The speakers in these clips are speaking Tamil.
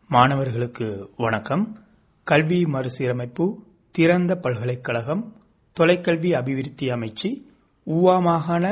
மாணவர்களுக்கு வணக்கம் கல்வி மறுசீரமைப்பு திறந்த பல்கலைக்கழகம் தொலைக்கல்வி அபிவிருத்தி அமைச்சு ஊவா மாகாண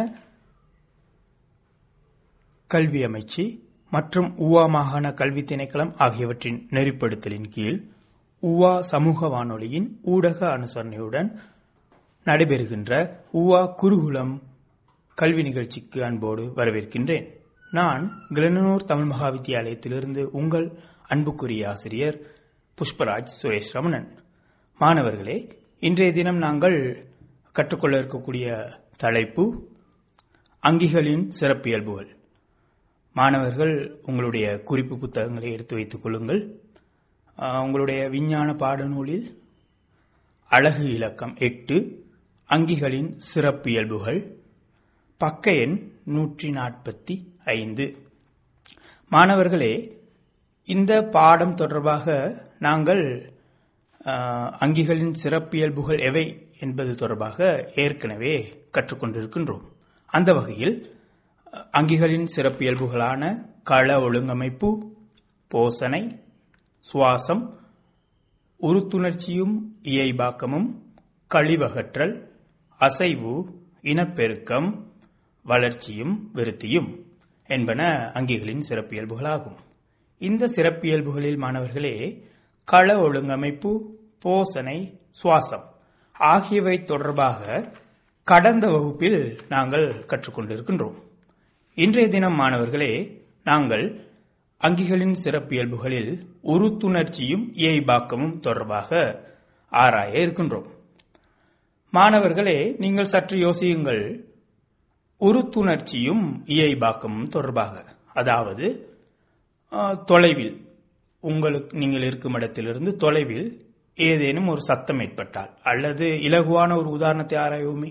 கல்வி அமைச்சு மற்றும் ஊவா மாகாண கல்வி திணைக்களம் ஆகியவற்றின் நெறிப்படுத்தலின் கீழ் ஊவா சமூக வானொலியின் ஊடக அனுசரணையுடன் நடைபெறுகின்ற ஊவா குருகுலம் கல்வி நிகழ்ச்சிக்கு அன்போடு வரவேற்கின்றேன் நான் கிளனூர் தமிழ் மகா வித்தியாலயத்திலிருந்து உங்கள் அன்புக்குரிய ஆசிரியர் புஷ்பராஜ் சுரேஷ் ரமணன் மாணவர்களே இன்றைய தினம் நாங்கள் கற்றுக்கொள்ள இருக்கக்கூடிய தலைப்பு அங்கிகளின் சிறப்பியல்புகள் மாணவர்கள் உங்களுடைய குறிப்பு புத்தகங்களை எடுத்து வைத்துக் கொள்ளுங்கள் ஆஹ், உங்களுடைய விஞ்ஞான பாடநூலில் அழகு இலக்கம் எட்டு அங்கிகளின் சிறப்பியல்புகள் பக்க எண் நூற்றி நாற்பத்தி ஐந்து மாணவர்களே இந்த பாடம் தொடர்பாக நாங்கள் ஆஹ், அங்கிகளின் சிறப்பியல்புகள் எவை என்பது தொடர்பாக ஏற்கனவே கற்றுக்கொண்டிருக்கின்றோம் அந்த வகையில் அஹ், அங்கிகளின் சிறப்பியல்புகளான கள ஒழுங்கமைப்பு போசனை சுவாசம் உறுத்துணர்ச்சியும் இயைபாக்கமும் கழிவகற்றல் அசைவு இனப்பெருக்கம் வளர்ச்சியும் விருத்தியும் என்பன அங்கிகளின் சிறப்பியல்புகளாகும் இந்த சிறப்பியல்புகளில் மாணவர்களே கள ஒழுங்கமைப்பு போசனை சுவாசம் ஆகியவை தொடர்பாக கடந்த வகுப்பில் நாங்கள் கற்றுக்கொண்டிருக்கின்றோம் இன்றைய தினம் மாணவர்களே நாங்கள் அங்கிகளின் சிறப்பியல்புகளில் உறுத்துணர்ச்சியும் இயைபாக்கமும் தொடர்பாக ஆராய இருக்கின்றோம் மாணவர்களே நீங்கள் சற்று யோசியுங்கள் உறுத்துணர்ச்சியும் இயைபாக்கமும் தொடர்பாக அதாவது ஆஹ், தொலைவில் உங்களுக்கு நீங்கள் இருக்கும் இடத்திலிருந்து தொலைவில் ஏதேனும் ஒரு சத்தம் ஏற்பட்டால் அல்லது இலகுவான ஒரு உதாரணத்தை ஆராயோமே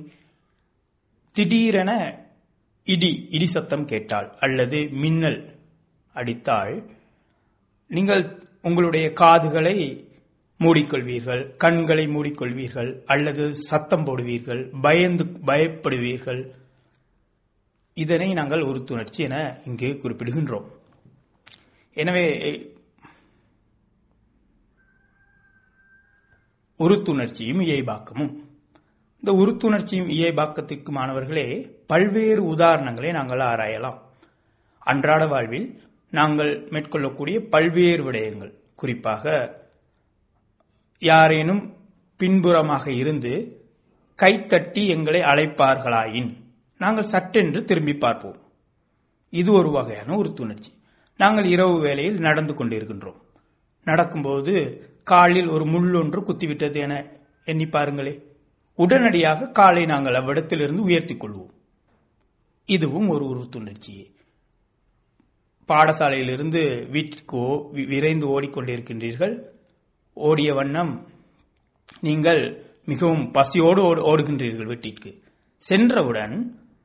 திடீரென இடி இடி சத்தம் கேட்டால் அல்லது மின்னல் அடித்தால் நீங்கள் உங்களுடைய காதுகளை மூடிக்கொள்வீர்கள் கண்களை மூடிக்கொள்வீர்கள் அல்லது சத்தம் போடுவீர்கள் பயந்து பயப்படுவீர்கள் இதனை நாங்கள் உறுத்துணர்ச்சி என இங்கு குறிப்பிடுகின்றோம் எனவே உறுத்துணர்ச்சியும் இயைபாக்கமும் இந்த உறுத்துணர்ச்சியும் இயைபாக்கத்திற்கு மாணவர்களே பல்வேறு உதாரணங்களை நாங்கள் ஆராயலாம் அன்றாட வாழ்வில் நாங்கள் மேற்கொள்ளக்கூடிய பல்வேறு விடயங்கள் குறிப்பாக யாரேனும் பின்புறமாக இருந்து கைத்தட்டி எங்களை அழைப்பார்களாயின் நாங்கள் சட்டென்று திரும்பி பார்ப்போம் இது ஒரு வகையான உறுத்துணர்ச்சி நாங்கள் இரவு வேளையில் நடந்து கொண்டிருக்கின்றோம் நடக்கும்போது காலில் ஒரு முள் ஒன்று குத்திவிட்டது என எண்ணி பாருங்களே உடனடியாக காலை நாங்கள் அவ்விடத்திலிருந்து உயர்த்திக் கொள்வோம் இதுவும் ஒரு உறுத்துணர்ச்சியே பாடசாலையிலிருந்து வீட்டிற்கு ஓ- வி- விரைந்து ஓடிக்கொண்டிருக்கின்றீர்கள் ஓடிய வண்ணம் நீங்கள் மிகவும் பசியோடு ஓடு- ஓடுகின்றீர்கள் வீட்டிற்கு சென்றவுடன்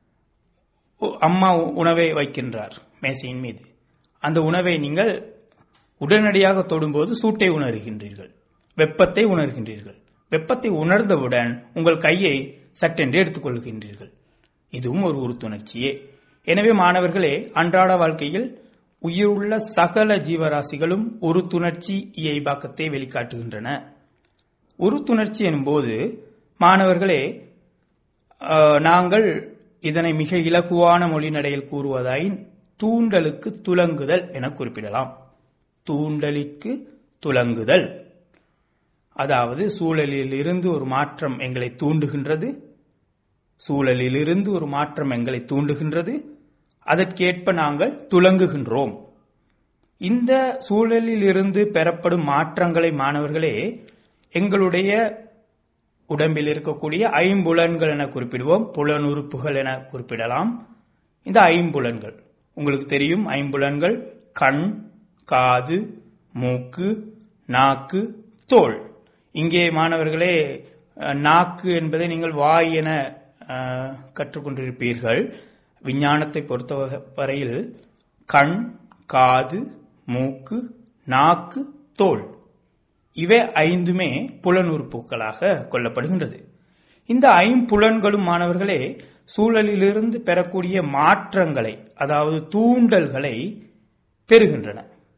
ஒ- அம்மா உ- உணவை வைக்கின்றார் மேசையின் மீது அந்த உணவை நீங்கள் உடனடியாக தொடும்போது சூட்டை உணர்கின்றீர்கள் வெப்பத்தை உணர்கின்றீர்கள் வெப்பத்தை உணர்ந்தவுடன் உங்கள் கையை சட்டென்று எடுத்துக்கொள்கின்றீர்கள் இதுவும் ஒரு உறுத்துணர்ச்சியே எனவே மாணவர்களே அன்றாட வாழ்க்கையில் உயிருள்ள சகல ஜீவராசிகளும் உறுத்துணர்ச்சி இயைபாக்கத்தை வெளிக்காட்டுகின்றன உறுத்துணர்ச்சி எனும்போது மாணவர்களே ஆஹ், நாங்கள் இதனை மிக இலகுவான மொழிநடையில் கூறுவதாயின் தூண்டலுக்கு துலங்குதல் என குறிப்பிடலாம் தூண்டலிற்கு துலங்குதல் அதாவது சூழலில் இருந்து ஒரு மாற்றம் எங்களை தூண்டுகின்றது சூழலிலிருந்து ஒரு மாற்றம் எங்களை தூண்டுகின்றது அதற்கேற்ப நாங்கள் துலங்குகின்றோம் இந்த சூழலில் இருந்து பெறப்படும் மாற்றங்களை மாணவர்களே எங்களுடைய உடம்பில் இருக்கக்கூடிய ஐம்புலன்கள் என குறிப்பிடுவோம் புலனுறுப்புகள் என குறிப்பிடலாம் இந்த ஐம்புலன்கள் உங்களுக்கு தெரியும் ஐம்புலன்கள் கண் காது மூக்கு நாக்கு தோல் இங்கே மாணவர்களே அஹ், நாக்கு என்பதை நீங்கள் வாய் என அஹ், கற்றுக்கொண்டிருப்பீர்கள் விஞ்ஞானத்தை பொறுத்த வரையில் கண் காது மூக்கு நாக்கு தோல் இவை ஐந்துமே புலனுறுப்புகளாக கொள்ளப்படுகின்றது இந்த ஐம்புலன்களும் மாணவர்களே சூழலிலிருந்து பெறக்கூடிய மாற்றங்களை அதாவது தூண்டல்களை பெறுகின்றன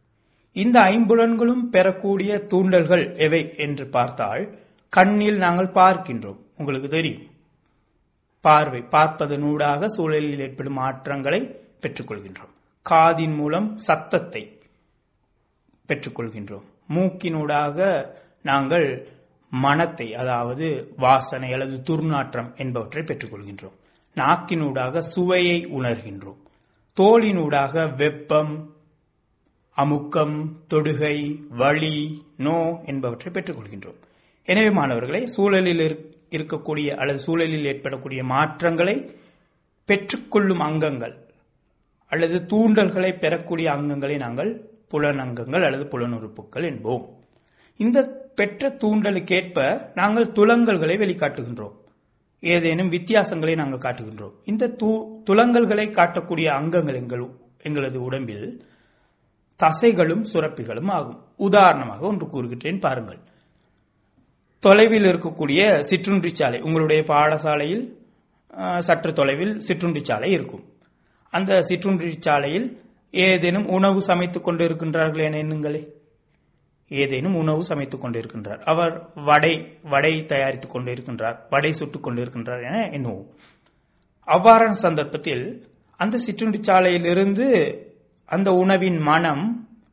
இந்த ஐம்புலன்களும் பெறக்கூடிய தூண்டல்கள் எவை என்று பார்த்தால் கண்ணில் நாங்கள் பார்க்கின்றோம் உங்களுக்கு தெரியும் பார்வை பார்ப்பதனூடாக சூழலில் ஏற்படும் மாற்றங்களை பெற்றுக்கொள்கின்றோம் காதின் மூலம் சத்தத்தை பெற்றுக்கொள்கின்றோம் மூக்கினூடாக நாங்கள் மனத்தை அதாவது வாசனை அல்லது துர்நாற்றம் என்பவற்றை பெற்றுக்கொள்கின்றோம் நாக்கினூடாக சுவையை உணர்கின்றோம் தோலினூடாக வெப்பம் அமுக்கம் தொடுகை வலி நோ என்பவற்றை பெற்றுக்கொள்கின்றோம் எனவே மாணவர்களே சூழலில் இருக்கக்கூடிய அல்லது சூழலில் ஏற்படக்கூடிய மாற்றங்களை பெற்றுக்கொள்ளும் அங்கங்கள் அல்லது தூண்டல்களை பெறக்கூடிய அங்கங்களை நாங்கள் புலனங்கங்கள் அல்லது புலனுறுப்புகள் என்போம் இந்த பெற்ற தூண்டலுக்கேற்ப நாங்கள் துலங்கல்களை வெளிக்காட்டுகின்றோம் ஏதேனும் வித்தியாசங்களை நாங்கள் காட்டுகின்றோம் இந்த துலங்கல்களை காட்டக்கூடிய அங்கங்கள் எங்கள் எங்களது உடம்பில் தசைகளும் சுரப்பிகளும் ஆகும் உதாரணமாக ஒன்று கூறுகின்றேன் பாருங்கள் தொலைவில் இருக்கக்கூடிய சிற்றுண்டி சாலை உங்களுடைய பாடசாலையில் சற்று தொலைவில் சிற்றுண்டி சாலை இருக்கும் அந்த சிற்றுண்டி சாலையில் ஏதேனும் உணவு சமைத்துக் கொண்டு இருக்கின்றார்கள் என எண்ணுங்களே ஏதேனும் உணவு சமைத்துக் கொண்டிருக்கின்றார் அவர் வடை வடை தயாரித்துக் கொண்டிருக்கின்றார் வடை சுட்டுக் கொண்டிருக்கின்றார் என எண்ணுவோம் அவ்வாறான சந்தர்ப்பத்தில் அந்த சிற்றுண்டி சாலையிலிருந்து அந்த உணவின் மனம்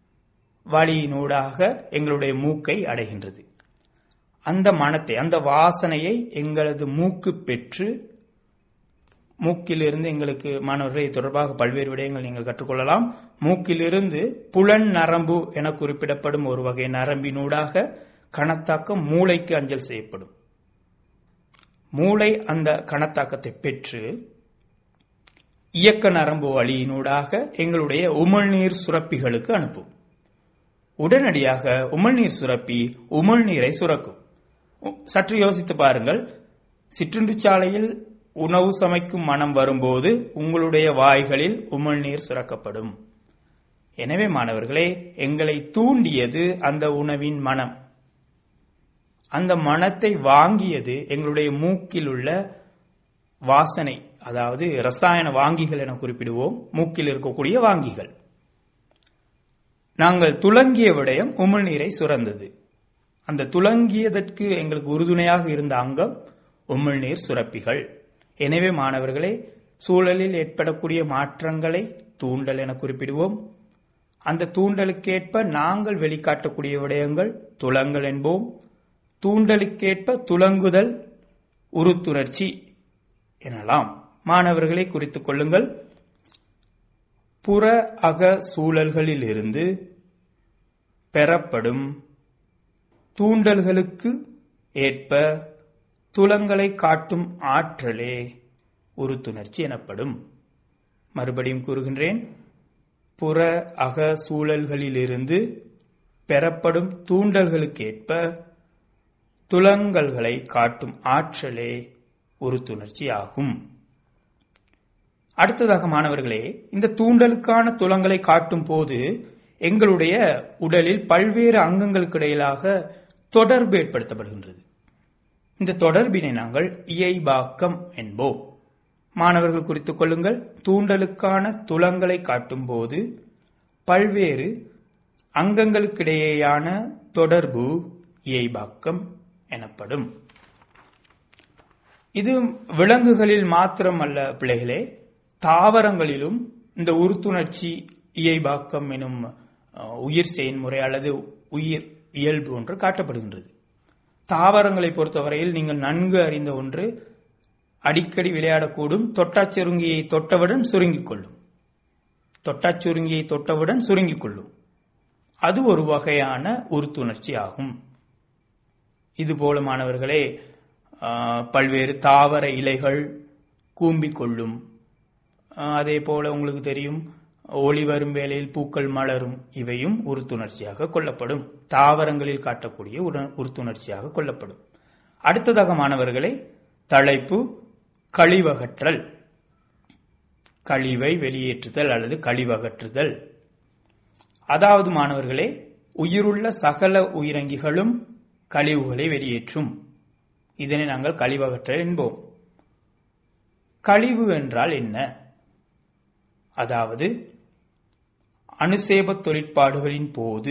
வழியினூடாக எங்களுடைய மூக்கை அடைகின்றது அந்த மனத்தை அந்த வாசனையை எங்களது மூக்கு பெற்று மூக்கிலிருந்து எங்களுக்கு மாணவர்களை தொடர்பாக பல்வேறு விடயங்கள் நீங்கள் கற்றுக்கொள்ளலாம் மூக்கிலிருந்து புலன் நரம்பு என குறிப்பிடப்படும் ஒரு வகை நரம்பினூடாக கணத்தாக்கம் மூளைக்கு அஞ்சல் செய்யப்படும் மூளை அந்த கணத்தாக்கத்தை பெற்று இயக்க நரம்பு வழியினூடாக எங்களுடைய உமிழ்நீர் சுரப்பிகளுக்கு அனுப்பும் உடனடியாக உமிழ்நீர் சுரப்பி உமிழ்நீரை சுரக்கும் சற்று யோசித்து பாருங்கள் சிற்றுண்டிச்சாலையில் உணவு சமைக்கும் மனம் வரும்போது உங்களுடைய வாய்களில் உமிழ்நீர் சுரக்கப்படும் எனவே மாணவர்களே எங்களை தூண்டியது அந்த உணவின் மனம் அந்த மனத்தை வாங்கியது எங்களுடைய மூக்கில் உள்ள வாசனை அதாவது ரசாயன வாங்கிகள் என குறிப்பிடுவோம் மூக்கில் இருக்கக்கூடிய வாங்கிகள் நாங்கள் துலங்கிய விடயம் உமிழ்நீரை சுரந்தது அந்த துலங்கியதற்கு எங்களுக்கு உறுதுணையாக இருந்த அங்கம் உமிழ்நீர் சுரப்பிகள் எனவே மாணவர்களே சூழலில் ஏற்படக்கூடிய மாற்றங்களை தூண்டல் என குறிப்பிடுவோம் அந்த தூண்டலுக்கேற்ப நாங்கள் வெளிக்காட்டக்கூடிய விடயங்கள் துலங்கள் என்போம் தூண்டலுக்கேற்ப துலங்குதல் உருத்துணர்ச்சி எனலாம் மாணவர்களை குறித்துக் கொள்ளுங்கள் புற அக சூழல்களிலிருந்து பெறப்படும் தூண்டல்களுக்கு ஏற்ப துலங்களை காட்டும் ஆற்றலே உருத்துணர்ச்சி எனப்படும் மறுபடியும் கூறுகின்றேன் புற அக சூழல்களிலிருந்து பெறப்படும் தூண்டல்களுக்கேற்ப துலங்கல்களை காட்டும் ஆற்றலே உருத்துணர்ச்சி ஆகும் அடுத்ததாக மாணவர்களே இந்த தூண்டலுக்கான துலங்களை காட்டும் போது எங்களுடைய உடலில் பல்வேறு அங்கங்களுக்கு இடையிலாக தொடர்பு ஏற்படுத்தப்படுகின்றது இந்த தொடர்பினை நாங்கள் இயைபாக்கம் என்போம் மாணவர்கள் குறித்துக் கொள்ளுங்கள் தூண்டலுக்கான துலங்களை காட்டும் போது பல்வேறு அங்கங்களுக்கிடையேயான தொடர்பு இயைபாக்கம் எனப்படும் இது விலங்குகளில் மாத்திரம் அல்ல பிள்ளைகளே தாவரங்களிலும் இந்த உறுத்துணர்ச்சி இயைபாக்கம் எனும் உயிர் செயல்முறை அல்லது உயிர் இயல்பு ஒன்று காட்டப்படுகின்றது தாவரங்களை பொறுத்தவரையில் நீங்கள் நன்கு அறிந்த ஒன்று அடிக்கடி விளையாடக்கூடும் தொட்டாச்சுருங்கியை தொட்டவுடன் சுருங்கிக் கொள்ளும் தொட்டாச்சுருங்கியை தொட்டவுடன் சுருங்கிக் கொள்ளும் அது ஒரு வகையான உறுத்துணர்ச்சி ஆகும் இதுபோல மாணவர்களே பல்வேறு தாவர இலைகள் கூம்பிக் கொள்ளும் அதே போல உங்களுக்கு தெரியும் ஒளி வரும் வேளையில் பூக்கள் மலரும் இவையும் உறுத்துணர்ச்சியாக கொள்ளப்படும் தாவரங்களில் காட்டக்கூடிய உறுத்துணர்ச்சியாக கொள்ளப்படும் அடுத்ததாக மாணவர்களே தலைப்பு கழிவகற்றல் கழிவை வெளியேற்றுதல் அல்லது கழிவகற்றுதல் அதாவது மாணவர்களே உயிருள்ள சகல உயிரங்கிகளும் கழிவுகளை வெளியேற்றும் இதனை நாங்கள் கழிவகற்றல் என்போம் கழிவு என்றால் என்ன அதாவது அணுசேப தொழிற்பாடுகளின் போது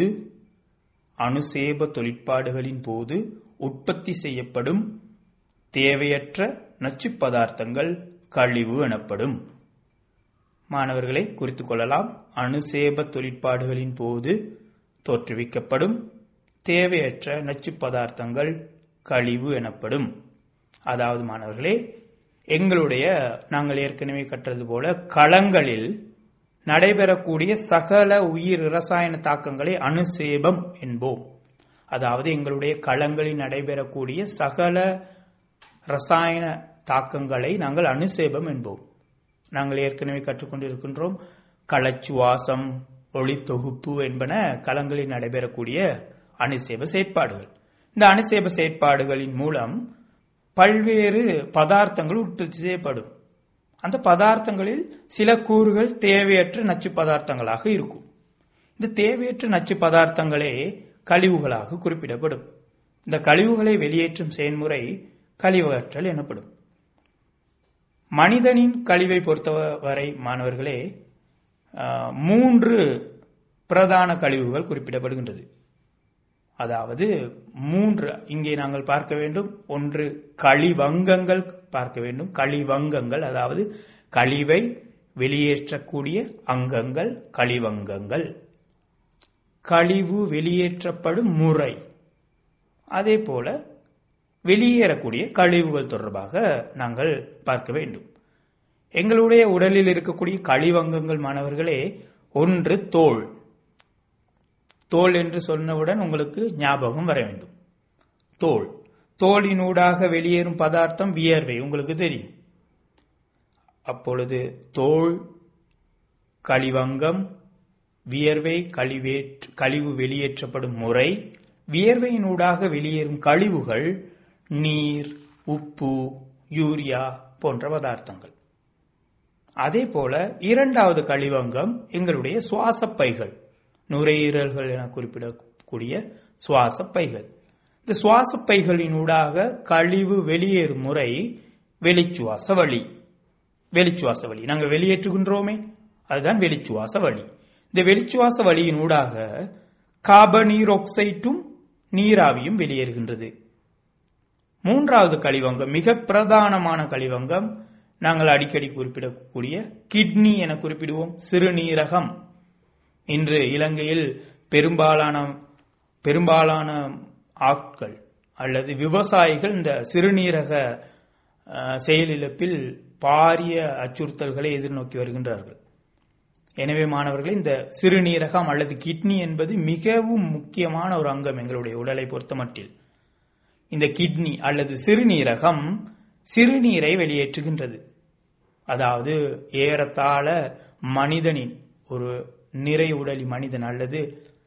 அணுசேப தொழிற்பாடுகளின் போது உற்பத்தி செய்யப்படும் தேவையற்ற நச்சு பதார்த்தங்கள் கழிவு எனப்படும் மாணவர்களை குறித்துக் கொள்ளலாம் அணுசேப தொழிற்பாடுகளின் போது தோற்றுவிக்கப்படும் தேவையற்ற நச்சு பதார்த்தங்கள் கழிவு எனப்படும் அதாவது மாணவர்களே எங்களுடைய நாங்கள் ஏற்கனவே கற்றது போல களங்களில் நடைபெறக்கூடிய சகல உயிர் ரசாயன தாக்கங்களை அணுசேபம் என்போம் அதாவது எங்களுடைய களங்களில் நடைபெறக்கூடிய சகல ரசாயன தாக்கங்களை நாங்கள் அணுசேபம் என்போம் நாங்கள் ஏற்கனவே கற்றுக்கொண்டிருக்கின்றோம் களச்சுவாசம் ஒளி தொகுப்பு என்பன களங்களில் நடைபெறக்கூடிய அணுசேப செயற்பாடுகள் இந்த அணுசேப செயற்பாடுகளின் மூலம் பல்வேறு பதார்த்தங்கள் உற்பத்தி செய்யப்படும் அந்த பதார்த்தங்களில் சில கூறுகள் தேவையற்ற நச்சு பதார்த்தங்களாக இருக்கும் இந்த தேவையற்ற நச்சு பதார்த்தங்களே கழிவுகளாக குறிப்பிடப்படும் இந்த கழிவுகளை வெளியேற்றும் செயல்முறை கழிவகற்றல் எனப்படும் மனிதனின் கழிவை பொறுத்தவரை மாணவர்களே ஆஹ், மூன்று பிரதான கழிவுகள் குறிப்பிடப்படுகின்றது அதாவது மூன்று இங்கே நாங்கள் பார்க்க வேண்டும் ஒன்று கழிவங்கங்கள் பார்க்க வேண்டும் கழிவங்கங்கள் அதாவது கழிவை வெளியேற்றக்கூடிய அங்கங்கள் கழிவங்கங்கள் கழிவு வெளியேற்றப்படும் முறை அதே போல வெளியேறக்கூடிய கழிவுகள் தொடர்பாக நாங்கள் பார்க்க வேண்டும் எங்களுடைய உடலில் இருக்கக்கூடிய கழிவங்கங்கள் மாணவர்களே ஒன்று தோல் தோல் என்று சொன்னவுடன் உங்களுக்கு ஞாபகம் வர வேண்டும் தோல் தோலினூடாக வெளியேறும் பதார்த்தம் வியர்வை உங்களுக்கு தெரியும் அப்பொழுது தோல் கழிவங்கம் வியர்வை கழிவேற்று கழிவு வெளியேற்றப்படும் முறை வியர்வையினூடாக வெளியேறும் கழிவுகள் நீர் உப்பு யூரியா போன்ற பதார்த்தங்கள் அதே போல இரண்டாவது கழிவங்கம் எங்களுடைய சுவாச பைகள் நுரையீரல்கள் என குறிப்பிடக்கூடிய சுவாச பைகள் இந்த சுவாச பைகளினூடாக கழிவு வெளியேறும் முறை வெளிச்சுவாச வழி வெளிச்சுவாச வழி நாங்கள் வெளியேற்றுகின்றோமே அதுதான் வெளிச்சுவாச வழி இந்த வெளிச்சுவாச வழியினூடாக கார்பனீர் ஆக்சைட்டும் நீராவியும் வெளியேறுகின்றது மூன்றாவது கழிவங்கம் மிக பிரதானமான கழிவங்கம் நாங்கள் அடிக்கடி குறிப்பிடக்கூடிய கிட்னி என குறிப்பிடுவோம் சிறுநீரகம் இன்று இலங்கையில் பெரும்பாலான பெரும்பாலான ஆட்கள் அல்லது விவசாயிகள் இந்த சிறுநீரக அஹ், செயலிழப்பில் பாரிய அச்சுறுத்தல்களை எதிர்நோக்கி வருகின்றார்கள் எனவே மாணவர்களே இந்த சிறுநீரகம் அல்லது கிட்னி என்பது மிகவும் முக்கியமான ஒரு அங்கம் எங்களுடைய உடலை பொறுத்தமட்டில் இந்த கிட்னி அல்லது சிறுநீரகம் சிறுநீரை வெளியேற்றுகின்றது அதாவது ஏறத்தாழ மனிதனின் ஒரு நிறை உடலி மனிதன் அல்லது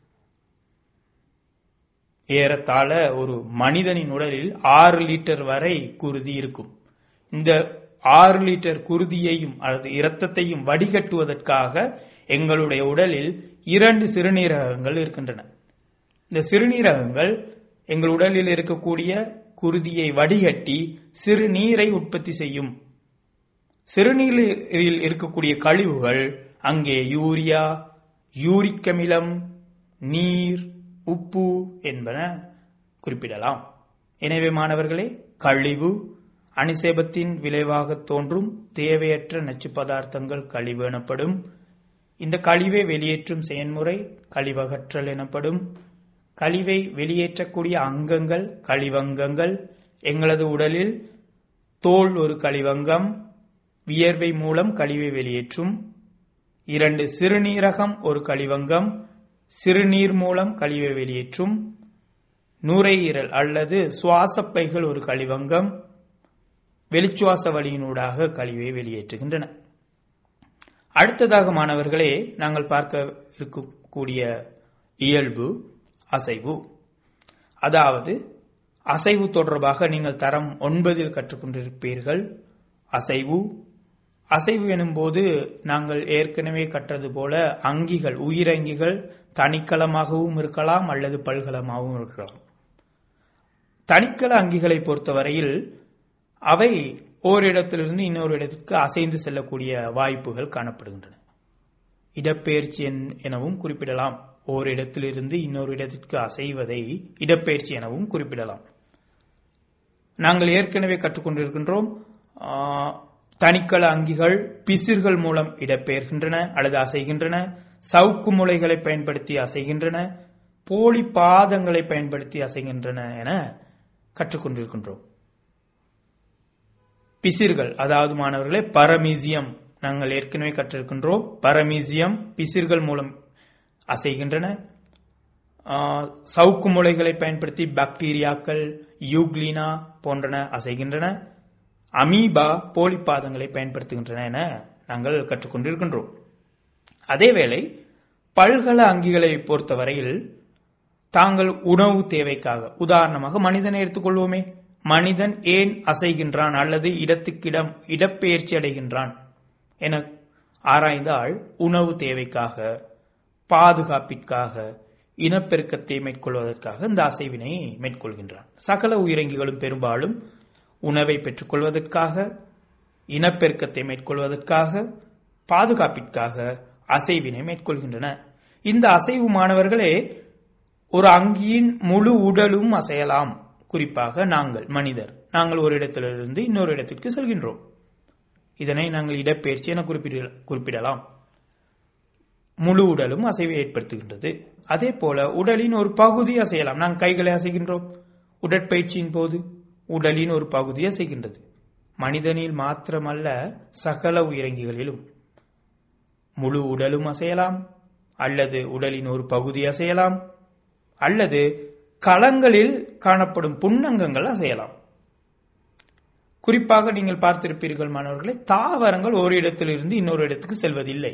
ஏறத்தாழ ஒரு மனிதனின் உடலில் ஆறு லிட்டர் வரை குருதி இருக்கும் இந்த ஆறு லிட்டர் குருதியையும் அல்லது இரத்தத்தையும் வடிகட்டுவதற்காக எங்களுடைய உடலில் இரண்டு சிறுநீரகங்கள் இருக்கின்றன இந்த சிறுநீரகங்கள் எங்கள் உடலில் இருக்கக்கூடிய குருதியை வடிகட்டி சிறுநீரை உற்பத்தி செய்யும் சிறுநீரில் இருக்கக்கூடிய கழிவுகள் அங்கே யூரியா யூரிக் அமிலம் நீர் உப்பு என்பன குறிப்பிடலாம் எனவே மாணவர்களே கழிவு அணிசேபத்தின் விளைவாக தோன்றும் தேவையற்ற நச்சு பதார்த்தங்கள் கழிவு எனப்படும் இந்த கழிவை வெளியேற்றும் செயல்முறை கழிவகற்றல் எனப்படும் கழிவை வெளியேற்றக்கூடிய அங்கங்கள் கழிவங்கங்கள் எங்களது உடலில் தோல் ஒரு கழிவங்கம் வியர்வை மூலம் கழிவை வெளியேற்றும் இரண்டு சிறுநீரகம் ஒரு கழிவங்கம் சிறுநீர் மூலம் கழிவை வெளியேற்றும் நுரையீரல் அல்லது சுவாசப்பைகள் ஒரு கழிவங்கம் வெளிச்சுவாச வழியினூடாக கழிவை வெளியேற்றுகின்றன அடுத்ததாக மாணவர்களே நாங்கள் பார்க்க இருக்கக்கூடிய இயல்பு அசைவு அதாவது அசைவு தொடர்பாக நீங்கள் தரம் ஒன்பதில் கற்றுக்கொண்டிருப்பீர்கள் அசைவு அசைவு எனும்போது நாங்கள் ஏற்கனவே கற்றது போல அங்கிகள் உயிரங்கிகள் தனிக்கலமாகவும் இருக்கலாம் அல்லது பல்கலமாகவும் இருக்கலாம் தனிக்கல அங்கிகளை பொறுத்தவரையில் அவை ஓரிடத்திலிருந்து இன்னொரு இடத்திற்கு அசைந்து செல்லக்கூடிய வாய்ப்புகள் காணப்படுகின்றன இடப்பெயர்ச்சி என்- எனவும் குறிப்பிடலாம் ஓரிடத்திலிருந்து இன்னொரு இடத்திற்கு அசைவதை இடப்பெயர்ச்சி எனவும் குறிப்பிடலாம் நாங்கள் ஏற்கனவே கற்றுக்கொண்டிருக்கின்றோம் ஆ, தனிக்கல அங்கிகள் பிசிர்கள் மூலம் இடப்பெயர்கின்றன அல்லது அசைகின்றன சவுக்கு முளைகளை பயன்படுத்தி அசைகின்றன போலி பாதங்களை பயன்படுத்தி அசைகின்றன என கற்றுக்கொண்டிருக்கின்றோம் பிசிர்கள் அதாவது மாணவர்களே பரமீசியம் நாங்கள் ஏற்கனவே கற்றிருக்கின்றோம் பரமீசியம் பிசிர்கள் மூலம் அசைகின்றன ஆ, சவுக்கு முளைகளை பயன்படுத்தி பாக்டீரியாக்கள் யூக்ளினா போன்றன அசைகின்றன அமீபா போலிப்பாதங்களை பயன்படுத்துகின்றன என நாங்கள் கற்றுக்கொண்டிருக்கின்றோம் அதேவேளை பல்கல அங்கிகளை பொறுத்தவரையில் தாங்கள் உணவு தேவைக்காக உதாரணமாக மனிதனை எடுத்துக்கொள்வோமே மனிதன் ஏன் அசைகின்றான் அல்லது இடத்துக்கிடம் இடப்பெயர்ச்சி அடைகின்றான் என ஆராய்ந்தால் உணவு தேவைக்காக பாதுகாப்பிற்காக இனப்பெருக்கத்தை மேற்கொள்வதற்காக இந்த அசைவினை மேற்கொள்கின்றான் சகல உயிரங்கிகளும் பெரும்பாலும் உணவை பெற்றுக்கொள்வதற்காக இனப்பெருக்கத்தை மேற்கொள்வதற்காக பாதுகாப்பிற்காக அசைவினை மேற்கொள்கின்றன இந்த அசைவு மாணவர்களே ஒரு அங்கியின் முழு உடலும் அசையலாம் குறிப்பாக நாங்கள் மனிதர் நாங்கள் ஒரு இடத்திலிருந்து இன்னொரு இடத்திற்கு செல்கின்றோம் இதனை நாங்கள் இடப்பெயர்ச்சி என குறிப்பிட- குறிப்பிடலாம் முழு உடலும் அசைவை ஏற்படுத்துகின்றது அதே போல உடலின் ஒரு பகுதி அசையலாம் நாங்கள் கைகளை அசைகின்றோம் உடற்பயிற்சியின் போது உடலின் ஒரு பகுதி அசைகின்றது மனிதனில் மாத்திரமல்ல சகல உயிரங்கிகளிலும் முழு உடலும் அசையலாம் அல்லது உடலின் ஒரு பகுதி அசையலாம் அல்லது களங்களில் காணப்படும் புன்னங்கங்கள் அசையலாம் குறிப்பாக நீங்கள் பார்த்திருப்பீர்கள் மாணவர்களே தாவரங்கள் ஒரு இடத்திலிருந்து இன்னொரு இடத்துக்கு செல்வதில்லை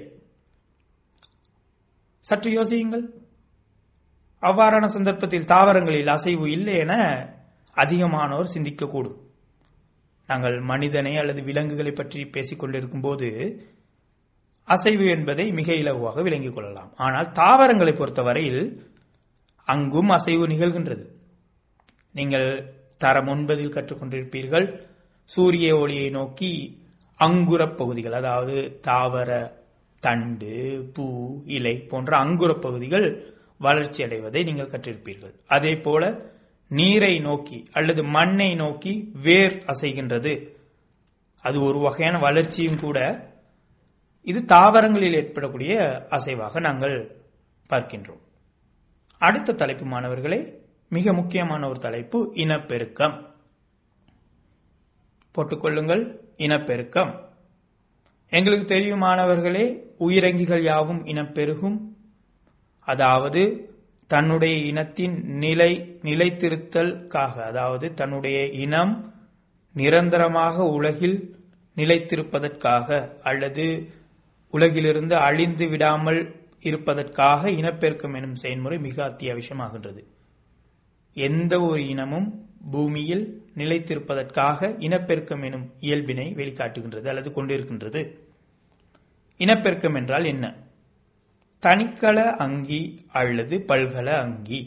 சற்று யோசியுங்கள் அவ்வாறான சந்தர்ப்பத்தில் தாவரங்களில் அசைவு இல்லை என அதிகமானோர் சிந்திக்கக்கூடும் நாங்கள் மனிதனை அல்லது விலங்குகளை பற்றி பேசிக் கொண்டிருக்கும் போது அசைவு என்பதை மிக இலகுவாக விளங்கிக் கொள்ளலாம் ஆனால் தாவரங்களை பொறுத்தவரையில் அங்கும் அசைவு நிகழ்கின்றது நீங்கள் தரம் ஒன்பதில் கற்றுக்கொண்டிருப்பீர்கள் சூரிய ஒளியை நோக்கி அங்குரப் பகுதிகள் அதாவது தாவர தண்டு பூ இலை போன்ற அங்குரப் பகுதிகள் வளர்ச்சி அடைவதை நீங்கள் கற்றிருப்பீர்கள் அதே போல நீரை நோக்கி அல்லது மண்ணை நோக்கி வேர் அசைகின்றது அது ஒரு வகையான வளர்ச்சியும் கூட இது தாவரங்களில் ஏற்படக்கூடிய அசைவாக நாங்கள் பார்க்கின்றோம் அடுத்த தலைப்பு மாணவர்களே மிக முக்கியமான ஒரு தலைப்பு இனப்பெருக்கம் போட்டுக்கொள்ளுங்கள் இனப்பெருக்கம் எங்களுக்கு தெரியும் மாணவர்களே உயிரங்கிகள் யாவும் இனப்பெருகும் அதாவது தன்னுடைய இனத்தின் நிலை நிலைத்திருத்தலுக்காக அதாவது தன்னுடைய இனம் நிரந்தரமாக உலகில் நிலைத்திருப்பதற்காக அல்லது உலகிலிருந்து அழிந்து விடாமல் இருப்பதற்காக இனப்பெருக்கம் எனும் செயல்முறை மிக அத்தியாவசியமாகின்றது எந்த ஒரு இனமும் பூமியில் நிலைத்திருப்பதற்காக இனப்பெருக்கம் எனும் இயல்பினை வெளிக்காட்டுகின்றது அல்லது கொண்டிருக்கின்றது இனப்பெருக்கம் என்றால் என்ன தனிக்கல அங்கி அல்லது பல்கல அங்கி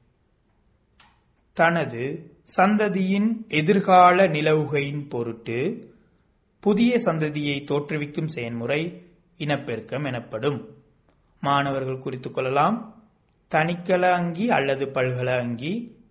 தனது சந்ததியின் எதிர்கால நிலவுகையின் பொருட்டு புதிய சந்ததியை தோற்றுவிக்கும் செயல்முறை இனப்பெருக்கம் எனப்படும் மாணவர்கள் குறித்துக் கொள்ளலாம் தனிக்கல அங்கி அல்லது பல்கல அங்கி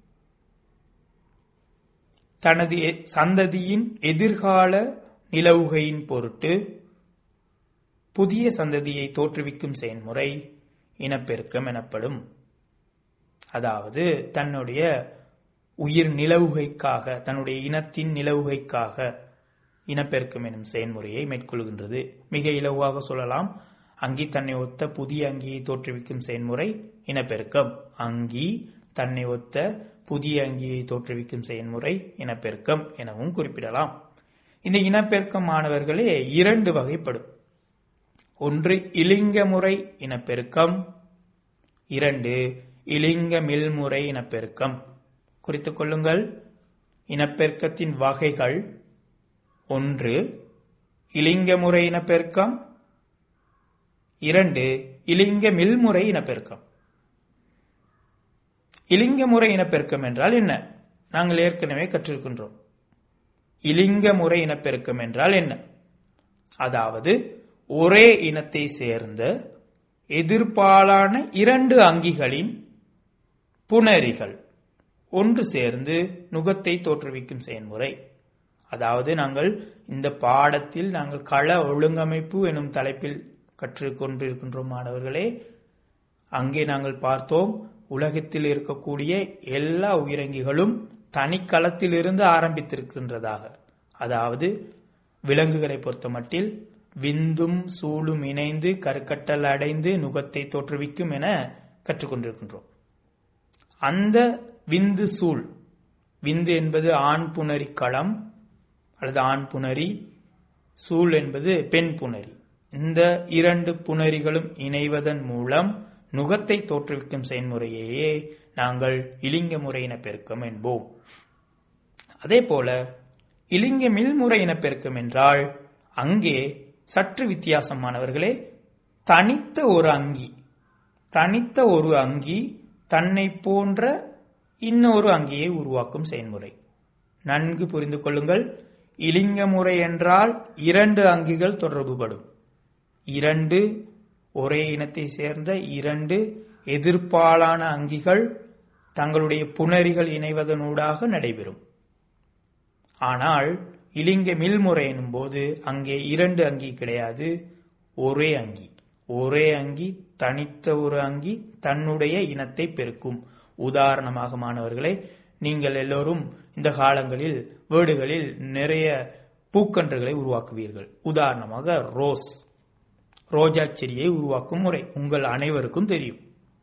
தனது எ- சந்ததியின் எதிர்கால நிலவுகையின் பொருட்டு புதிய சந்ததியை தோற்றுவிக்கும் செயல்முறை இனப்பெருக்கம் எனப்படும் அதாவது தன்னுடைய உயிர் நிலவுகைக்காக தன்னுடைய இனத்தின் நிலவுகைக்காக இனப்பெருக்கம் எனும் செயல்முறையை மேற்கொள்கின்றது மிக இலகுவாக சொல்லலாம் அங்கி தன்னை ஒத்த புதிய அங்கியை தோற்றுவிக்கும் செயல்முறை இனப்பெருக்கம் அங்கி தன்னை ஒத்த புதிய அங்கியை தோற்றுவிக்கும் செயல்முறை இனப்பெருக்கம் எனவும் குறிப்பிடலாம் இந்த இனப்பெருக்கம் மாணவர்களே இரண்டு வகைப்படும் ஒன்று இலிங்க முறை இனப்பெருக்கம் இரண்டு இலிங்க மில்முறை இனப்பெருக்கம் குறித்துக் கொள்ளுங்கள் இனப்பெருக்கத்தின் வகைகள் ஒன்று இலிங்க முறை இனப்பெருக்கம் இரண்டு இலிங்க மில்முறை இனப்பெருக்கம் இலிங்க முறை இனப்பெருக்கம் என்றால் என்ன நாங்கள் ஏற்கனவே கற்றிருக்கின்றோம் இலிங்க முறை இனப்பெருக்கம் என்றால் என்ன அதாவது ஒரே இனத்தை சேர்ந்த எதிர்பாலான இரண்டு அங்கிகளின் புணரிகள் ஒன்று சேர்ந்து நுகத்தை தோற்றுவிக்கும் செயல்முறை அதாவது நாங்கள் இந்த பாடத்தில் நாங்கள் கள ஒழுங்கமைப்பு எனும் தலைப்பில் கற்றுக்கொண்டிருக்கின்றோம் மாணவர்களே அங்கே நாங்கள் பார்த்தோம் உலகத்தில் இருக்கக்கூடிய எல்லா உயிரங்கிகளும் தனிக்களத்திலிருந்து ஆரம்பித்திருக்கின்றதாக அதாவது விலங்குகளை பொறுத்தமட்டில் விந்தும் சூளும் இணைந்து கருக்கட்டல் அடைந்து நுகத்தை தோற்றுவிக்கும் என கற்றுக்கொண்டிருக்கின்றோம் அந்த விந்து சூழ் விந்து என்பது ஆண் புணரி களம் அல்லது ஆண் புணரி சூழ் என்பது பெண் புணரி இந்த இரண்டு புணரிகளும் இணைவதன் மூலம் நுகத்தை தோற்றுவிக்கும் செயல்முறையையே நாங்கள் இலிங்க முறை இனப்பெருக்கம் என்போம் அதே போல இலிங்க மில்முறை இனப்பெருக்கம் என்றால் அங்கே சற்று வித்தியாசமானவர்களே தனித்த ஒரு அங்கி தனித்த ஒரு அங்கி தன்னை போன்ற இன்னொரு அங்கியை உருவாக்கும் செயல்முறை நன்கு புரிந்து கொள்ளுங்கள் இலிங்க முறை என்றால் இரண்டு அங்கிகள் தொடர்புபடும் இரண்டு ஒரே இனத்தை சேர்ந்த இரண்டு எதிர்ப்பாலான அங்கிகள் தங்களுடைய புணரிகள் இணைவதனூடாக நடைபெறும் ஆனால் இலிங்க மில்முறை எனும் போது அங்கே இரண்டு அங்கி கிடையாது ஒரே அங்கி ஒரே அங்கி தனித்த ஒரு அங்கி தன்னுடைய இனத்தை பெருக்கும் உதாரணமாக மாணவர்களே நீங்கள் எல்லோரும் இந்த காலங்களில் வீடுகளில் நிறைய பூக்கன்றுகளை உருவாக்குவீர்கள் உதாரணமாக ரோஸ் ரோஜா செடியை உருவாக்கும் முறை உங்கள் அனைவருக்கும் தெரியும்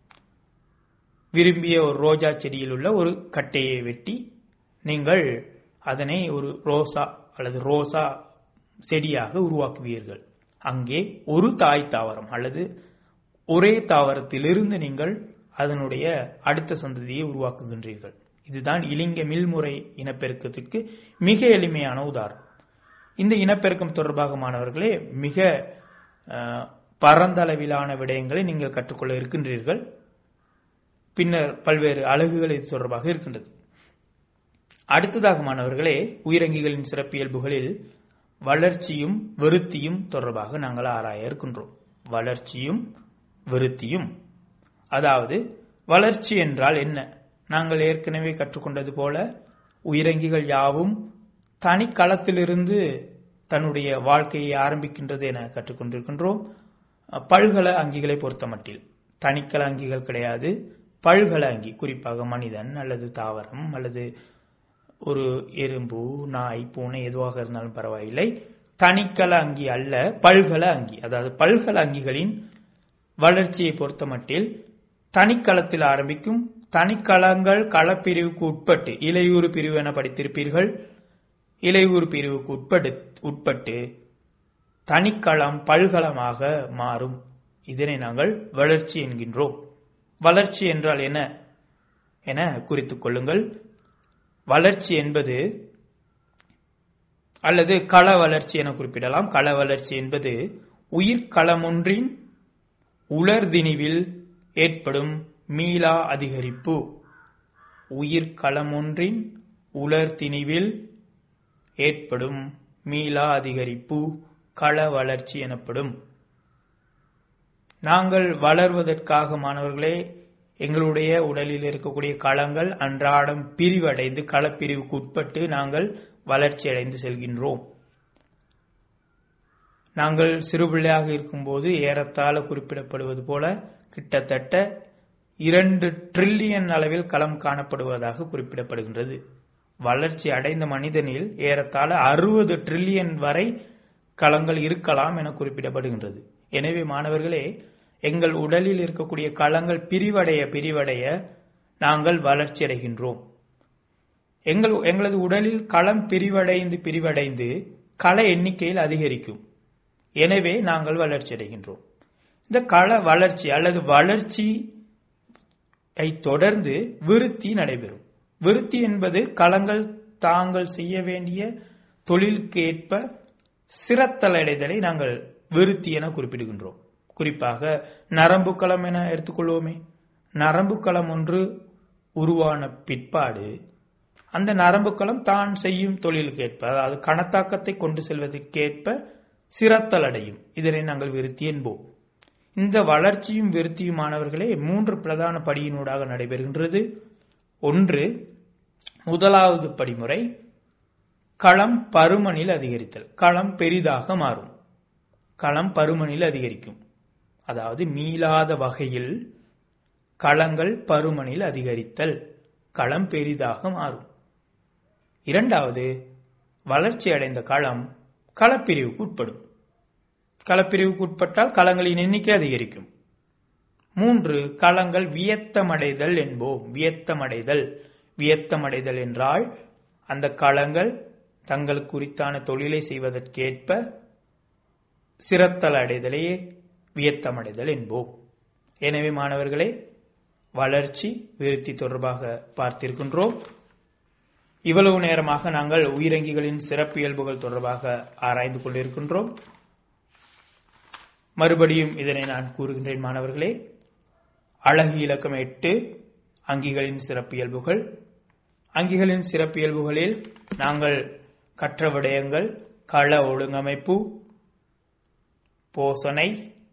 விரும்பிய ஒரு ரோஜா செடியில் உள்ள ஒரு கட்டையை வெட்டி நீங்கள் அதனை ஒரு ரோசா அல்லது ரோசா செடியாக உருவாக்குவீர்கள் அங்கே ஒரு தாய் தாவரம் அல்லது ஒரே தாவரத்திலிருந்து நீங்கள் அதனுடைய அடுத்த சந்ததியை உருவாக்குகின்றீர்கள் இதுதான் இலிங்க மில்முறை இனப்பெருக்கத்திற்கு மிக எளிமையான உதாரணம் இந்த இனப்பெருக்கம் தொடர்பாக மாணவர்களே மிக அஹ், பரந்தளவிலான விடயங்களை நீங்கள் கற்றுக்கொள்ள இருக்கின்றீர்கள் பின்னர் பல்வேறு அலகுகள் இது தொடர்பாக இருக்கின்றது அடுத்ததாக மாணவர்களே உயிரங்கிகளின் சிறப்பியல்புகளில் வளர்ச்சியும் விருத்தியும் தொடர்பாக நாங்கள் ஆராய இருக்கின்றோம் வளர்ச்சியும் விருத்தியும் அதாவது வளர்ச்சி என்றால் என்ன நாங்கள் ஏற்கனவே கற்றுக்கொண்டது போல உயிரங்கிகள் யாவும் தனிக்களத்திலிருந்து தன்னுடைய வாழ்க்கையை ஆரம்பிக்கின்றது என கற்றுக்கொண்டிருக்கின்றோம் பல்கல அங்கிகளை பொறுத்தமட்டில் தனிக்கல அங்கிகள் கிடையாது பல்கல அங்கி குறிப்பாக மனிதன் அல்லது தாவரம் அல்லது ஒரு எறும்பு நாய் பூனை எதுவாக இருந்தாலும் பரவாயில்லை தனிக்கல அங்கி அல்ல பல்கல அங்கி அதாவது பல்கல அங்கிகளின் வளர்ச்சியை பொறுத்தமட்டில் தனிக்களத்தில் ஆரம்பிக்கும் தனிக்களங்கள் களப்பிரிவுக்கு உட்பட்டு இலையூறு பிரிவு என படித்திருப்பீர்கள் இலையூறு பிரிவுக்கு உட்பட்டு உட்பட்டு தனிக்களம் பல்கலமாக மாறும் இதனை நாங்கள் வளர்ச்சி என்கின்றோம் வளர்ச்சி என்றால் என்ன என குறித்துக் கொள்ளுங்கள் வளர்ச்சி என்பது அல்லது கள வளர்ச்சி என குறிப்பிடலாம் கள வளர்ச்சி என்பது உயிர்களமொன்றின் உலர்திணிவில் ஏற்படும் மீளா அதிகரிப்பு உயிர்களமொன்றின் உலர்திணிவில் ஏற்படும் மீளா அதிகரிப்பு கள வளர்ச்சி எனப்படும் நாங்கள் வளர்வதற்காக மாணவர்களே எங்களுடைய உடலில் இருக்கக்கூடிய களங்கள் அன்றாடம் பிரிவடைந்து களப்பிரிவுக்கு உட்பட்டு நாங்கள் வளர்ச்சி அடைந்து செல்கின்றோம் நாங்கள் சிறுபிள்ளையாக இருக்கும்போது ஏறத்தாழ குறிப்பிடப்படுவது போல கிட்டத்தட்ட இரண்டு ட்ரில்லியன் அளவில் களம் காணப்படுவதாக குறிப்பிடப்படுகின்றது வளர்ச்சி அடைந்த மனிதனில் ஏறத்தாழ அறுபது ட்ரில்லியன் வரை களங்கள் இருக்கலாம் என குறிப்பிடப்படுகின்றது எனவே மாணவர்களே எங்கள் உடலில் இருக்கக்கூடிய களங்கள் பிரிவடைய பிரிவடைய நாங்கள் வளர்ச்சி அடைகின்றோம் எங்கள் எங்களது உடலில் களம் பிரிவடைந்து பிரிவடைந்து கள எண்ணிக்கையில் அதிகரிக்கும் எனவே நாங்கள் வளர்ச்சி அடைகின்றோம் இந்த கள வளர்ச்சி அல்லது வளர்ச்சியை தொடர்ந்து விருத்தி நடைபெறும் விருத்தி என்பது களங்கள் தாங்கள் செய்ய வேண்டிய தொழிலுக்கு ஏற்ப சிரத்தலடைதலை நாங்கள் விருத்தி என குறிப்பிடுகின்றோம் குறிப்பாக நரம்பு களம் என எடுத்துக்கொள்வோமே நரம்பு களம் ஒன்று உருவான பிற்பாடு அந்த நரம்பு களம் தான் செய்யும் தொழிலுக்கு ஏற்ப அதாவது கணத்தாக்கத்தை கொண்டு செல்வதற்கேற்ப சிரத்தல் அடையும் இதனை நாங்கள் விருத்தி என்போம் இந்த வளர்ச்சியும் விருத்தியுமானவர்களே மூன்று பிரதான படியினூடாக நடைபெறுகின்றது ஒன்று முதலாவது படிமுறை களம் பருமனில் அதிகரித்தல் களம் பெரிதாக மாறும் களம் பருமனில் அதிகரிக்கும் அதாவது மீளாத வகையில் களங்கள் பருமனில் அதிகரித்தல் களம் பெரிதாக மாறும் இரண்டாவது வளர்ச்சி அடைந்த களம் களப்பிரிவுக்கு உட்படும் களப்பிரிவுக்கு உட்பட்டால் களங்களின் எண்ணிக்கை அதிகரிக்கும் மூன்று களங்கள் வியத்தமடைதல் என்போம் வியத்தமடைதல் வியத்தமடைதல் என்றால் அந்த களங்கள் தங்களுக்கு குறித்தான தொழிலை செய்வதற்கேற்ப சிரத்தல் அடைதலையே வியத்தமடைதல் என்போம் எனவே மாணவர்களே வளர்ச்சி விருத்தி தொடர்பாக பார்த்திருக்கின்றோம் இவ்வளவு நேரமாக நாங்கள் உயிரங்கிகளின் சிறப்பியல்புகள் தொடர்பாக ஆராய்ந்து கொண்டிருக்கின்றோம் மறுபடியும் இதனை நான் கூறுகின்றேன் மாணவர்களே அழகு இலக்கம் எட்டு அங்கிகளின் சிறப்பியல்புகள் அங்கிகளின் சிறப்பியல்புகளில் நாங்கள் கற்ற விடயங்கள் கள ஒழுங்கமைப்பு போசனை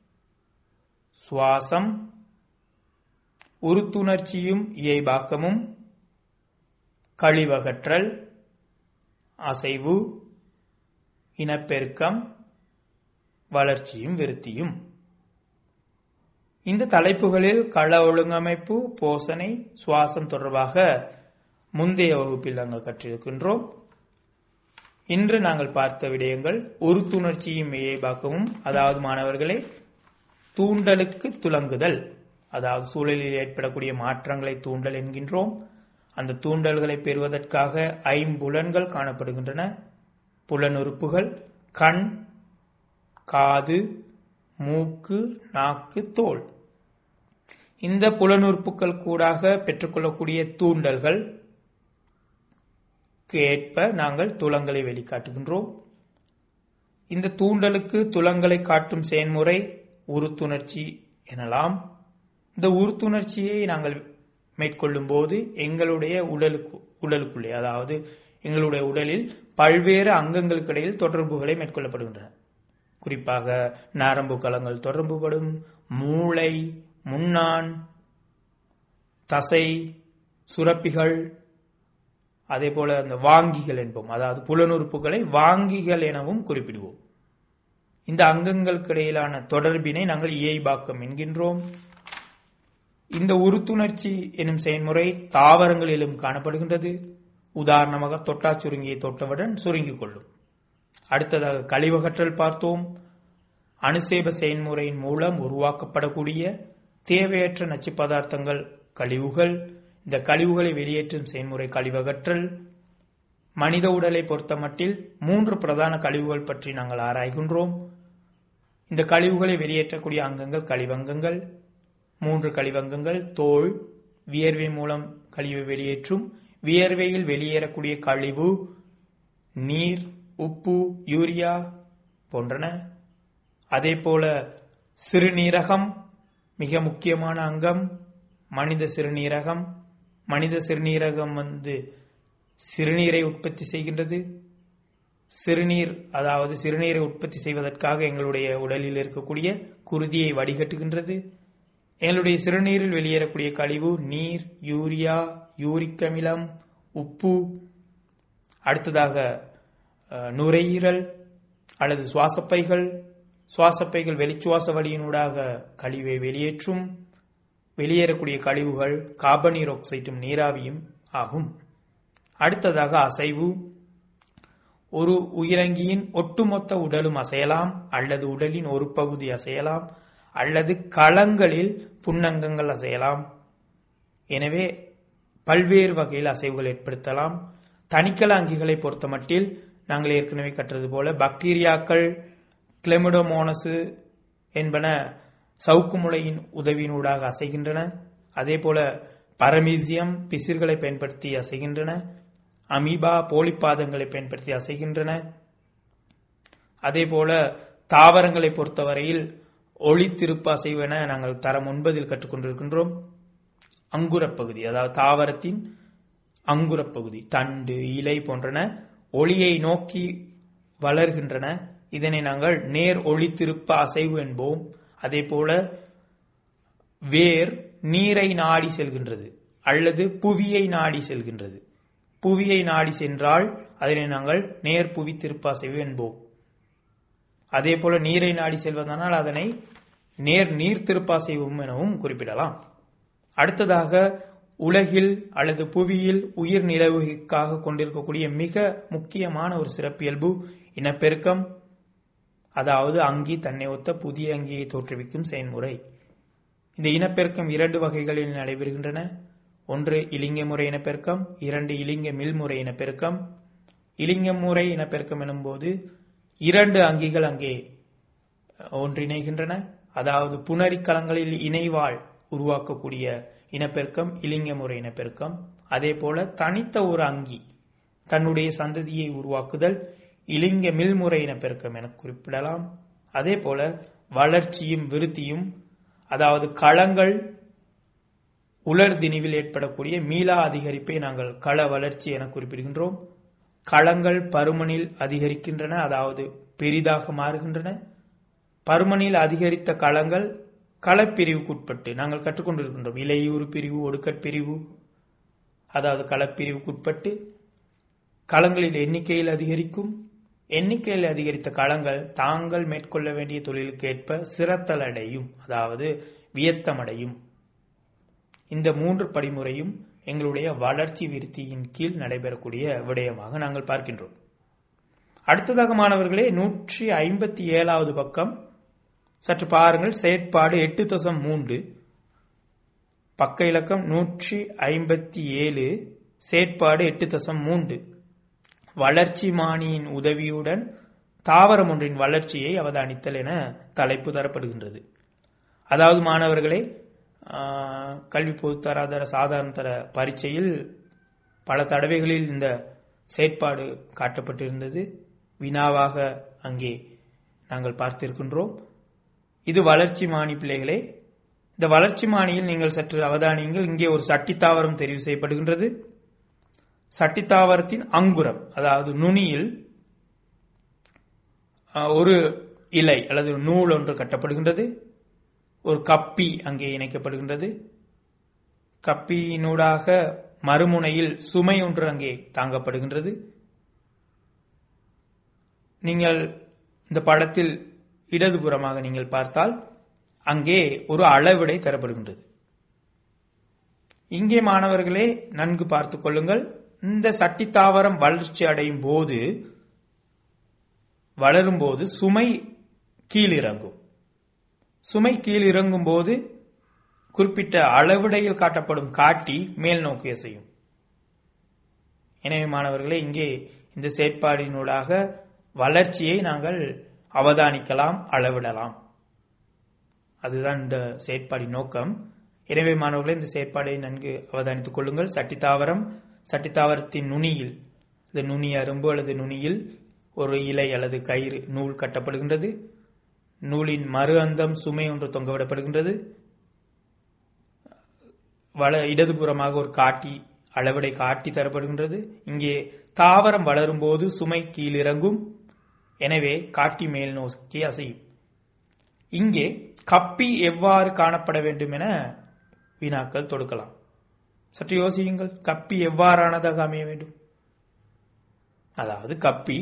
சுவாசம் உறுத்துணர்ச்சியும் இயைபாக்கமும் கழிவகற்றல் அசைவு இனப்பெருக்கம் வளர்ச்சியும் விருத்தியும் இந்த தலைப்புகளில் கள ஒழுங்கமைப்பு போசனை சுவாசம் தொடர்பாக முந்தைய வகுப்பில் நாங்கள் கற்றிருக்கின்றோம் இன்று நாங்கள் பார்த்த விடயங்கள் உறுத்துணர்ச்சியும் இயைபாக்கமும் அதாவது மாணவர்களே தூண்டலுக்கு துலங்குதல் அதாவது சூழலில் ஏற்படக்கூடிய மாற்றங்களை தூண்டல் என்கின்றோம் அந்த தூண்டல்களை பெறுவதற்காக ஐம்புலன்கள் காணப்படுகின்றன புலனுறுப்புகள் கண் காது மூக்கு நாக்கு தோல் இந்த புலனுறுப்புகள் கூடாக பெற்றுக்கொள்ளக்கூடிய தூண்டல்கள் ஏற்ப நாங்கள் துலங்களை வெளிக்காட்டுகின்றோம் இந்த தூண்டலுக்கு துலங்களை காட்டும் செயல்முறை உறுத்துணர்ச்சி எனலாம் இந்த உறுத்துணர்ச்சியை நாங்கள் மேற்கொள்ளும் போது எங்களுடைய உடலுக்கு உடலுக்குள்ளே அதாவது எங்களுடைய உடலில் பல்வேறு அங்கங்களுக்கு இடையில் தொடர்புகளை மேற்கொள்ளப்படுகின்றன குறிப்பாக நரம்பு களங்கள் தொடர்புபடும் மூளை முன்னான் தசை சுரப்பிகள் அதே போல அந்த வாங்கிகள் என்போம் அதாவது புலனுறுப்புகளை வாங்கிகள் எனவும் குறிப்பிடுவோம் இந்த அங்கங்களுக்கு இடையிலான தொடர்பினை நாங்கள் இயைபாக்கம் என்கின்றோம் இந்த உறுத்துணர்ச்சி எனும் செயல்முறை தாவரங்களிலும் காணப்படுகின்றது உதாரணமாக தொட்டா சுருங்கியை தொட்டவுடன் சுருங்கிக் கொள்ளும் அடுத்ததாக கழிவகற்றல் பார்த்தோம் அணுசேப செயல்முறையின் மூலம் உருவாக்கப்படக்கூடிய தேவையற்ற நச்சு பதார்த்தங்கள் கழிவுகள் இந்த கழிவுகளை வெளியேற்றும் செயல்முறை கழிவகற்றல் மனித உடலை பொறுத்தமட்டில் மூன்று பிரதான கழிவுகள் பற்றி நாங்கள் ஆராய்கின்றோம் இந்த கழிவுகளை வெளியேற்றக்கூடிய அங்கங்கள் கழிவங்கங்கள் மூன்று கழிவங்கங்கள் தோல் வியர்வை மூலம் கழிவை வெளியேற்றும் வியர்வையில் வெளியேறக்கூடிய கழிவு நீர் உப்பு யூரியா போன்றன அதே போல சிறுநீரகம் மிக முக்கியமான அங்கம் மனித சிறுநீரகம் மனித சிறுநீரகம் வந்து சிறுநீரை உற்பத்தி செய்கின்றது சிறுநீர் அதாவது சிறுநீரை உற்பத்தி செய்வதற்காக எங்களுடைய உடலில் இருக்கக்கூடிய குருதியை வடிகட்டுகின்றது எங்களுடைய சிறுநீரில் வெளியேறக்கூடிய கழிவு நீர் யூரியா யூரிக் அமிலம் உப்பு அடுத்ததாக அஹ், நுரையீரல் அல்லது சுவாசப்பைகள் சுவாசப்பைகள் வெளிச்சுவாச வழியினூடாக கழிவை வெளியேற்றும் வெளியேறக்கூடிய கழிவுகள் கார்பனீர் ஆக்சைடும் நீராவியும் ஆகும் அடுத்ததாக அசைவு ஒரு உயிரங்கியின் ஒட்டுமொத்த உடலும் அசையலாம் அல்லது உடலின் ஒரு பகுதி அசையலாம் அல்லது களங்களில் புன்னங்கங்கள் அசையலாம் எனவே பல்வேறு வகையில் அசைவுகள் ஏற்படுத்தலாம் தனிக்கல அங்கிகளை பொறுத்தமட்டில் நாங்கள் ஏற்கனவே கற்றது போல பாக்டீரியாக்கள் கிளெமிடோமோனசு என்பன சவுக்கு முளையின் உதவியினூடாக அசைகின்றன அதே போல பரமீசியம் பிசிர்களை பயன்படுத்தி அசைகின்றன அமீபா போலிப்பாதங்களை பயன்படுத்தி அசைகின்றன அதே போல தாவரங்களை பொறுத்தவரையில் ஒளி திருப்பு அசைவு என நாங்கள் தரம் ஒன்பதில் கற்றுக்கொண்டிருக்கின்றோம் அங்குரப்பகுதி அதாவது தாவரத்தின் அங்குரப்பகுதி தண்டு இலை போன்றன ஒளியை நோக்கி வளர்கின்றன இதனை நாங்கள் நேர் ஒளி திருப்ப அசைவு என்போம் அதே போல வேர் நீரை நாடி செல்கின்றது அல்லது புவியை நாடி செல்கின்றது புவியை நாடி சென்றால் அதனை நாங்கள் நேர் புவி திருப்பாசைவு என்போம் அதே போல நீரை நாடி செல்வதனால் அதனை நேர் நீர் திருப்பாசைவும் எனவும் குறிப்பிடலாம் அடுத்ததாக உலகில் அல்லது புவியில் உயிர் நிலவுகைக்காக கொண்டிருக்கக்கூடிய மிக முக்கியமான ஒரு சிறப்பியல்பு இனப்பெருக்கம் அதாவது அங்கி தன்னை ஒத்த புதிய அங்கியை தோற்றுவிக்கும் செயல்முறை இந்த இனப்பெருக்கம் இரண்டு வகைகளில் நடைபெறுகின்றன ஒன்று இலிங்க முறை இனப்பெருக்கம் இரண்டு இலிங்க மில்முறை இனப்பெருக்கம் இலிங்க முறை இனப்பெருக்கம் எனும்போது இரண்டு அங்கிகள் அங்கே ஒன்றிணைகின்றன அதாவது புணரிக்கலங்களில் இணைவால் உருவாக்கக்கூடிய இனப்பெருக்கம் இலிங்க முறை இனப்பெருக்கம் அதே போல தனித்த ஒரு அங்கி தன்னுடைய சந்ததியை உருவாக்குதல் இலிங்க மில்முறை இனப்பெருக்கம் என குறிப்பிடலாம் அதே போல வளர்ச்சியும் விருத்தியும் அதாவது களங்கள் உலர் திணிவில் ஏற்படக்கூடிய மீளா அதிகரிப்பை நாங்கள் கள வளர்ச்சி என குறிப்பிடுகின்றோம் களங்கள் பருமனில் அதிகரிக்கின்றன அதாவது பெரிதாக மாறுகின்றன பருமனில் அதிகரித்த களங்கள் களப்பிரிவுக்குட்பட்டு நாங்கள் கற்றுக்கொண்டிருக்கின்றோம் இலையூறு பிரிவு ஒடுக்கற் பிரிவு அதாவது களப்பிரிவுக்குட்பட்டு களங்களில் எண்ணிக்கையில் அதிகரிக்கும் எண்ணிக்கையில் அதிகரித்த களங்கள் தாங்கள் மேற்கொள்ள வேண்டிய தொழிலுக்கு ஏற்ப சிரத்தல் அடையும் அதாவது வியத்தமடையும் இந்த மூன்று படிமுறையும் எங்களுடைய வளர்ச்சி விருத்தியின் கீழ் நடைபெறக்கூடிய விடயமாக நாங்கள் பார்க்கின்றோம் அடுத்ததாக மாணவர்களே நூற்றி ஐம்பத்தி ஏழாவது பக்கம் சற்று பாருங்கள் செயற்பாடு எட்டு தசம் மூன்று பக்க இலக்கம் நூற்றி ஐம்பத்தி ஏழு செயற்பாடு எட்டு தசம் மூன்று வளர்ச்சி மானியின் உதவியுடன் தாவரம் ஒன்றின் வளர்ச்சியை அவதானித்தல் என தலைப்பு தரப்படுகின்றது அதாவது மாணவர்களே கல்வி பொதுத்தராதர சாதாரண தர பரீட்சையில் பல தடவைகளில் இந்த செயற்பாடு காட்டப்பட்டிருந்தது வினாவாக அங்கே நாங்கள் பார்த்திருக்கின்றோம் இது வளர்ச்சி மானி பிள்ளைகளே இந்த வளர்ச்சி மானியில் நீங்கள் சற்று அவதானியுங்கள் இங்கே ஒரு சட்டி தாவரம் தெரிவு செய்யப்படுகின்றது சட்டி தாவரத்தின் அங்குரம் அதாவது நுனியில் ஒரு இலை அல்லது நூல் ஒன்று கட்டப்படுகின்றது ஒரு கப்பி அங்கே இணைக்கப்படுகின்றது கப்பியினூடாக மறுமுனையில் சுமை ஒன்று அங்கே தாங்கப்படுகின்றது நீங்கள் இந்த படத்தில் இடதுபுறமாக நீங்கள் பார்த்தால் அங்கே ஒரு அளவிடை தரப்படுகின்றது இங்கே மாணவர்களே நன்கு பார்த்துக் கொள்ளுங்கள் இந்த சட்டி தாவரம் வளர்ச்சி அடையும் போது வளரும் போது சுமை கீழிறங்கும் சுமை கீழ் இறங்கும் போது குறிப்பிட்ட அளவிடையில் காட்டப்படும் காட்டி மேல் நோக்கிய செய்யும் எனவே மாணவர்களே இங்கே இந்த செயற்பாடினூடாக வளர்ச்சியை நாங்கள் அவதானிக்கலாம் அளவிடலாம் அதுதான் இந்த செயற்பாடின் நோக்கம் எனவே மாணவர்களே இந்த செயற்பாடை நன்கு அவதானித்துக் கொள்ளுங்கள் சட்டித்தாவரம் சட்டித்தாவரத்தின் நுனியில் இந்த நுனி அரும்பு அல்லது நுனியில் ஒரு இலை அல்லது கயிறு நூல் கட்டப்படுகின்றது நூலின் மறு அந்தம் சுமை ஒன்று தொங்கவிடப்படுகின்றது வள இடதுபுறமாக ஒரு காட்டி அளவிடை காட்டி தரப்படுகின்றது இங்கே தாவரம் வளரும் போது சுமை கீழிறங்கும் எனவே காட்டி மேல் நோக்கி அசையும் இங்கே கப்பி எவ்வாறு காணப்பட வேண்டும் என வினாக்கள் தொடுக்கலாம் சற்று யோசியுங்கள் கப்பி எவ்வாறானதாக அமைய வேண்டும் அதாவது கப்பி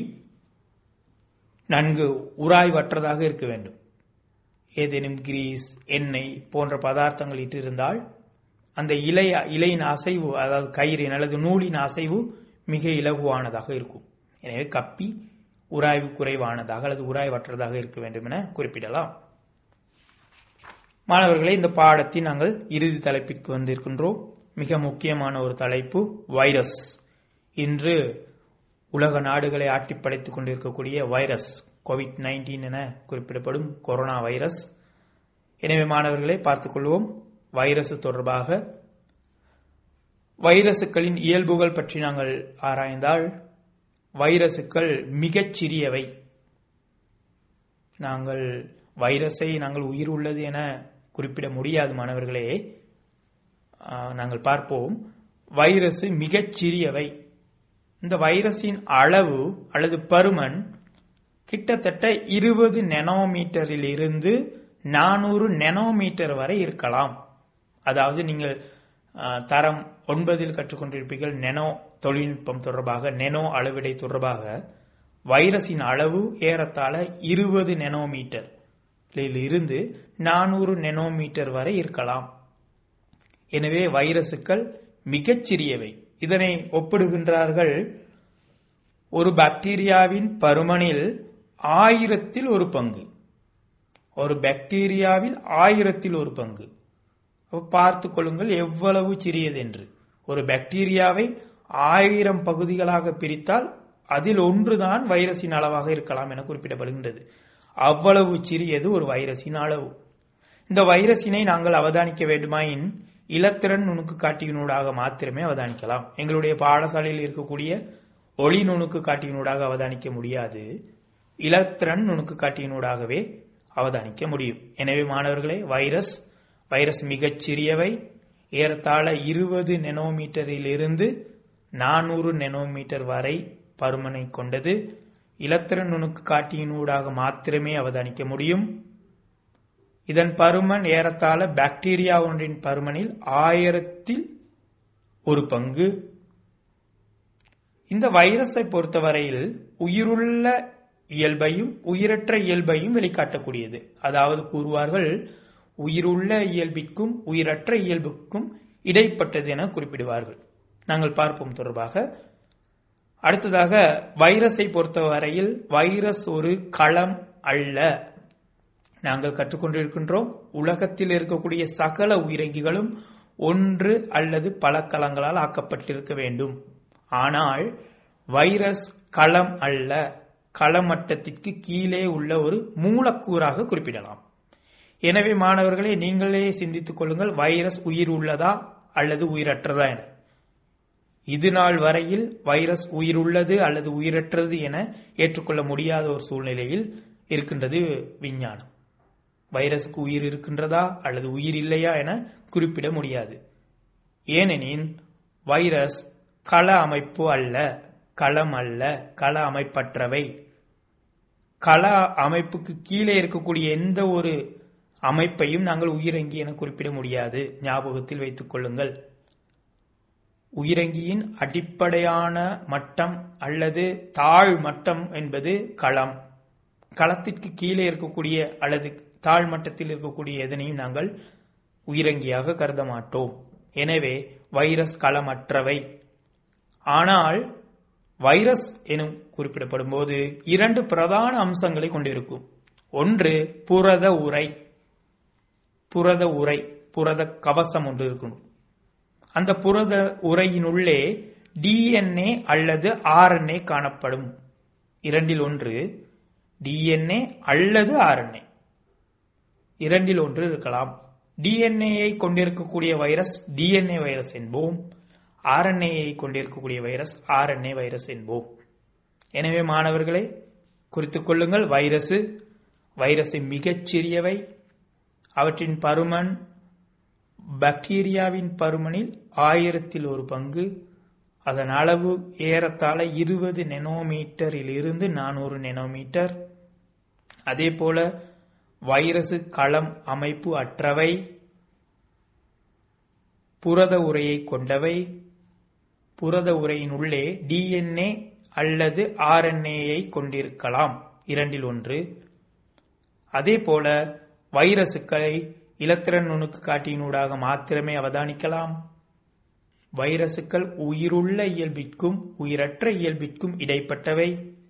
நன்கு உராய்வற்றதாக இருக்க வேண்டும் ஏதேனும் கிரீஸ் எண்ணெய் போன்ற பதார்த்தங்கள் இட்டிருந்தால் அந்த இலை இலையின் அசைவு அதாவது கயிறின் அல்லது நூலின் அசைவு மிக இலகுவானதாக இருக்கும் எனவே கப்பி உராய்வு குறைவானதாக அல்லது உராய்வற்றதாக இருக்க வேண்டும் என குறிப்பிடலாம் மாணவர்களே இந்த பாடத்தில் நாங்கள் இறுதி தலைப்பிற்கு வந்திருக்கின்றோம் மிக முக்கியமான ஒரு தலைப்பு வைரஸ் இன்று உலக நாடுகளை ஆட்டி படைத்துக் கொண்டிருக்கக்கூடிய வைரஸ் கோவிட் நைன்டீன் என குறிப்பிடப்படும் கொரோனா வைரஸ் எனவே மாணவர்களை பார்த்துக் கொள்வோம் வைரஸ் தொடர்பாக வைரசுகளின் இயல்புகள் பற்றி நாங்கள் ஆராய்ந்தால் வைரசுகள் மிகச் சிறியவை நாங்கள் வைரஸை நாங்கள் உயிர் உள்ளது என குறிப்பிட முடியாது மாணவர்களே நாங்கள் பார்ப்போம் வைரஸ் மிகச் சிறியவை இந்த வைரஸின் அளவு அல்லது பருமன் கிட்டத்தட்ட இருபது நெனோமீட்டரில் இருந்து நானூறு நெனோமீட்டர் வரை இருக்கலாம் அதாவது நீங்கள் அஹ், தரம் ஒன்பதில் கற்றுக்கொண்டிருப்பீர்கள் நெனோ தொழில்நுட்பம் தொடர்பாக நெனோ அளவிடை தொடர்பாக வைரஸின் அளவு ஏறத்தாழ இருபது நெனோமீட்டர் இருந்து நானூறு நெனோமீட்டர் வரை இருக்கலாம் எனவே வைரசுகள் மிகச்சிறியவை இதனை ஒப்பிடுகின்றார்கள் ஒரு பாக்டீரியாவின் பருமனில் ஆயிரத்தில் ஒரு பங்கு ஒரு பாக்டீரியாவில் ஆயிரத்தில் ஒரு பங்கு அப்ப பார்த்துக் கொள்ளுங்கள் எவ்வளவு சிறியது என்று ஒரு பாக்டீரியாவை ஆயிரம் பகுதிகளாக பிரித்தால் அதில் ஒன்றுதான் வைரஸின் அளவாக இருக்கலாம் என குறிப்பிடப்படுகின்றது அவ்வளவு சிறியது ஒரு வைரஸின் அளவு இந்த வைரஸினை நாங்கள் அவதானிக்க வேண்டுமாயின் இலத்திரன் நுணுக்கு காட்டியினூடாக மாத்திரமே அவதானிக்கலாம் எங்களுடைய பாடசாலையில் இருக்கக்கூடிய ஒளி நுணுக்கு காட்டியினூடாக அவதானிக்க முடியாது இலத்திரன் நுணுக்கு காட்டியினூடாகவே அவதானிக்க முடியும் எனவே மாணவர்களே வைரஸ் வைரஸ் மிகச் சிறியவை ஏறத்தாழ இருபது நெனோமீட்டரில் இருந்து நானூறு நெனோமீட்டர் வரை பருமனை கொண்டது இலத்திரன் நுணுக்கு காட்டியினூடாக மாத்திரமே அவதானிக்க முடியும் இதன் பருமன் ஏறத்தாழ பாக்டீரியா ஒன்றின் பருமனில் ஆயிரத்தில் ஒரு பங்கு இந்த வைரஸை பொறுத்தவரையில் உயிருள்ள இயல்பையும் உயிரற்ற இயல்பையும் வெளிக்காட்டக்கூடியது அதாவது கூறுவார்கள் உயிருள்ள இயல்பிற்கும் உயிரற்ற இயல்புக்கும் இடைப்பட்டது என குறிப்பிடுவார்கள் நாங்கள் பார்ப்போம் தொடர்பாக அடுத்ததாக வைரஸை பொறுத்தவரையில் வைரஸ் ஒரு களம் அல்ல நாங்கள் கற்றுக்கொண்டிருக்கின்றோம் உலகத்தில் இருக்கக்கூடிய சகல உயிரங்கிகளும் ஒன்று அல்லது பல களங்களால் ஆக்கப்பட்டிருக்க வேண்டும் ஆனால் வைரஸ் களம் அல்ல களமட்டத்திற்கு கீழே உள்ள ஒரு மூலக்கூறாக குறிப்பிடலாம் எனவே மாணவர்களே நீங்களே சிந்தித்துக் கொள்ளுங்கள் வைரஸ் உயிர் உள்ளதா அல்லது உயிரற்றதா என இது நாள் வரையில் வைரஸ் உயிர் உள்ளது அல்லது உயிரற்றது என ஏற்றுக்கொள்ள முடியாத ஒரு சூழ்நிலையில் இருக்கின்றது விஞ்ஞானம் வைரஸுக்கு உயிர் இருக்கின்றதா அல்லது உயிர் இல்லையா என குறிப்பிட முடியாது ஏனெனில் வைரஸ் கள அமைப்பு அல்ல களம் அல்ல கள அமைப்பற்றவை கள அமைப்புக்கு கீழே இருக்கக்கூடிய எந்த ஒரு அமைப்பையும் நாங்கள் உயிரங்கி என குறிப்பிட முடியாது ஞாபகத்தில் வைத்துக் கொள்ளுங்கள் உயிரங்கியின் அடிப்படையான மட்டம் அல்லது தாழ் மட்டம் என்பது களம் களத்திற்கு கீழே இருக்கக்கூடிய அல்லது தாழ் மட்டத்தில் இருக்கக்கூடிய எதனையும் நாங்கள் உயிரங்கியாக கருத மாட்டோம் எனவே வைரஸ் களமற்றவை ஆனால் வைரஸ் எனும் குறிப்பிடப்படும் போது இரண்டு பிரதான அம்சங்களை கொண்டிருக்கும் ஒன்று புரத உரை புரத உரை புரத கவசம் ஒன்று இருக்கணும் அந்த புரத உரையினுள்ளே டிஎன்ஏ அல்லது ஆர்என்ஏ காணப்படும் இரண்டில் ஒன்று டிஎன்ஏ அல்லது ஆர்என்ஏ இரண்டில் ஒன்று இருக்கலாம் டிஎன்ஏயை கொண்டிருக்கக்கூடிய வைரஸ் டிஎன்ஏ வைரஸ் என்போம் ஆர்என்ஏயை கொண்டிருக்கக்கூடிய வைரஸ் ஆர்என்ஏ வைரஸ் என்போம் எனவே மாணவர்களே குறித்துக் கொள்ளுங்கள் வைரசு வைரஸை மிகச் சிறியவை அவற்றின் பருமன் பாக்டீரியாவின் பருமனில் ஆயிரத்தில் ஒரு பங்கு அதன் அளவு ஏறத்தாழ இருபது நெனோமீட்டரில் இருந்து நானூறு நெனோமீட்டர் அதே போல வைரசு களம் அமைப்பு அற்றவை புரத உரையை கொண்டவை புரத உரையின் உள்ளே டிஎன்ஏ அல்லது ஆர்என்ஏயை கொண்டிருக்கலாம் இரண்டில் ஒன்று அதே போல வைரசுகளை இலத்திரன் நுணுக்கு காட்டியினூடாக மாத்திரமே அவதானிக்கலாம் வைரசுகள் உயிருள்ள இயல்பிற்கும் உயிரற்ற இயல்பிற்கும் இடைப்பட்டவை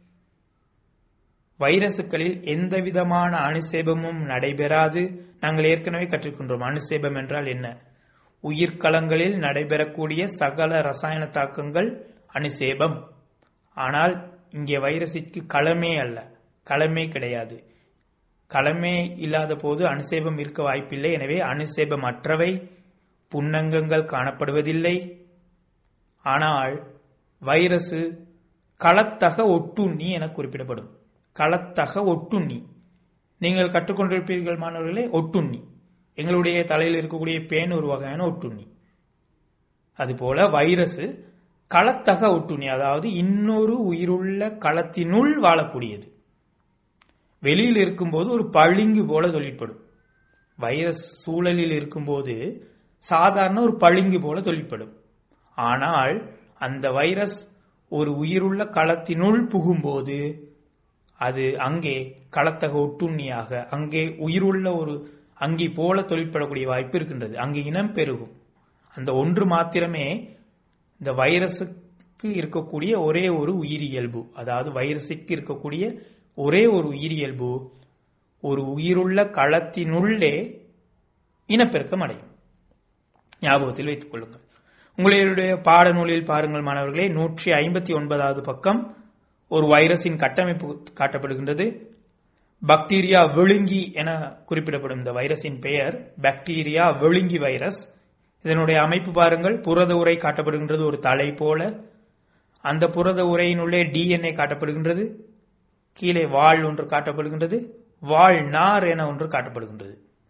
வைரசுகளில் எந்தவிதமான அணுசேபமும் நடைபெறாது நாங்கள் ஏற்கனவே கற்றுக்கொண்டோம் அணுசேபம் என்றால் என்ன உயிர்கலங்களில் நடைபெறக்கூடிய சகல ரசாயன தாக்கங்கள் அணுசேபம் ஆனால் இங்கே வைரஸிற்கு களமே அல்ல களமே கிடையாது களமே இல்லாத போது அணுசேபம் இருக்க வாய்ப்பில்லை எனவே அணுசேபம் அற்றவை புன்னங்கங்கள் காணப்படுவதில்லை ஆனால் வைரசு களத்தக ஒட்டுண்ணி என குறிப்பிடப்படும் களத்தக ஒட்டுண்ணி நீங்கள் கற்றுக்கொண்டிருப்பீர்கள் மாணவர்களே ஒட்டுண்ணி எங்களுடைய தலையில் இருக்கக்கூடிய பேன் ஒரு வகையான ஒட்டுண்ணி அதுபோல வைரஸ் களத்தக ஒட்டுண்ணி அதாவது இன்னொரு உயிருள்ள களத்தினுள் வாழக்கூடியது வெளியில் இருக்கும்போது ஒரு பளிங்கு போல தொழிற்படும் வைரஸ் சூழலில் இருக்கும்போது சாதாரண ஒரு பளிங்கு போல தொழிற்படும் ஆனால் அந்த வைரஸ் ஒரு உயிருள்ள களத்தினுள் புகும்போது அது அங்கே களத்தக ஒட்டுண்ணியாக அங்கே உயிருள்ள ஒரு அங்கி போல தொழிற்படக்கூடிய வாய்ப்பு இருக்கின்றது அங்கே இனம் பெருகும் அந்த ஒன்று மாத்திரமே இந்த வைரஸுக்கு இருக்கக்கூடிய ஒரே ஒரு உயிரியல்பு அதாவது வைரஸுக்கு இருக்கக்கூடிய ஒரே ஒரு உயிரியல்பு ஒரு உயிருள்ள களத்தினுள்ளே இனப்பெருக்கம் அடையும் ஞாபகத்தில் வைத்துக் கொள்ளுங்கள் உங்களுடைய பாடநூலில் பாருங்கள் மாணவர்களே நூற்றி ஐம்பத்தி ஒன்பதாவது பக்கம் ஒரு வைரஸின் கட்டமைப்பு காட்டப்படுகின்றது பாக்டீரியா விழுங்கி என குறிப்பிடப்படும் இந்த வைரஸின் பெயர் பாக்டீரியா விழுங்கி வைரஸ் இதனுடைய அமைப்பு பாருங்கள் புரத உரை காட்டப்படுகின்றது ஒரு தலை போல அந்த புரத உரையினுள்ளே டிஎன்ஏ காட்டப்படுகின்றது கீழே வாள் ஒன்று காட்டப்படுகின்றது வாள் நார் என ஒன்று காட்டப்படுகின்றது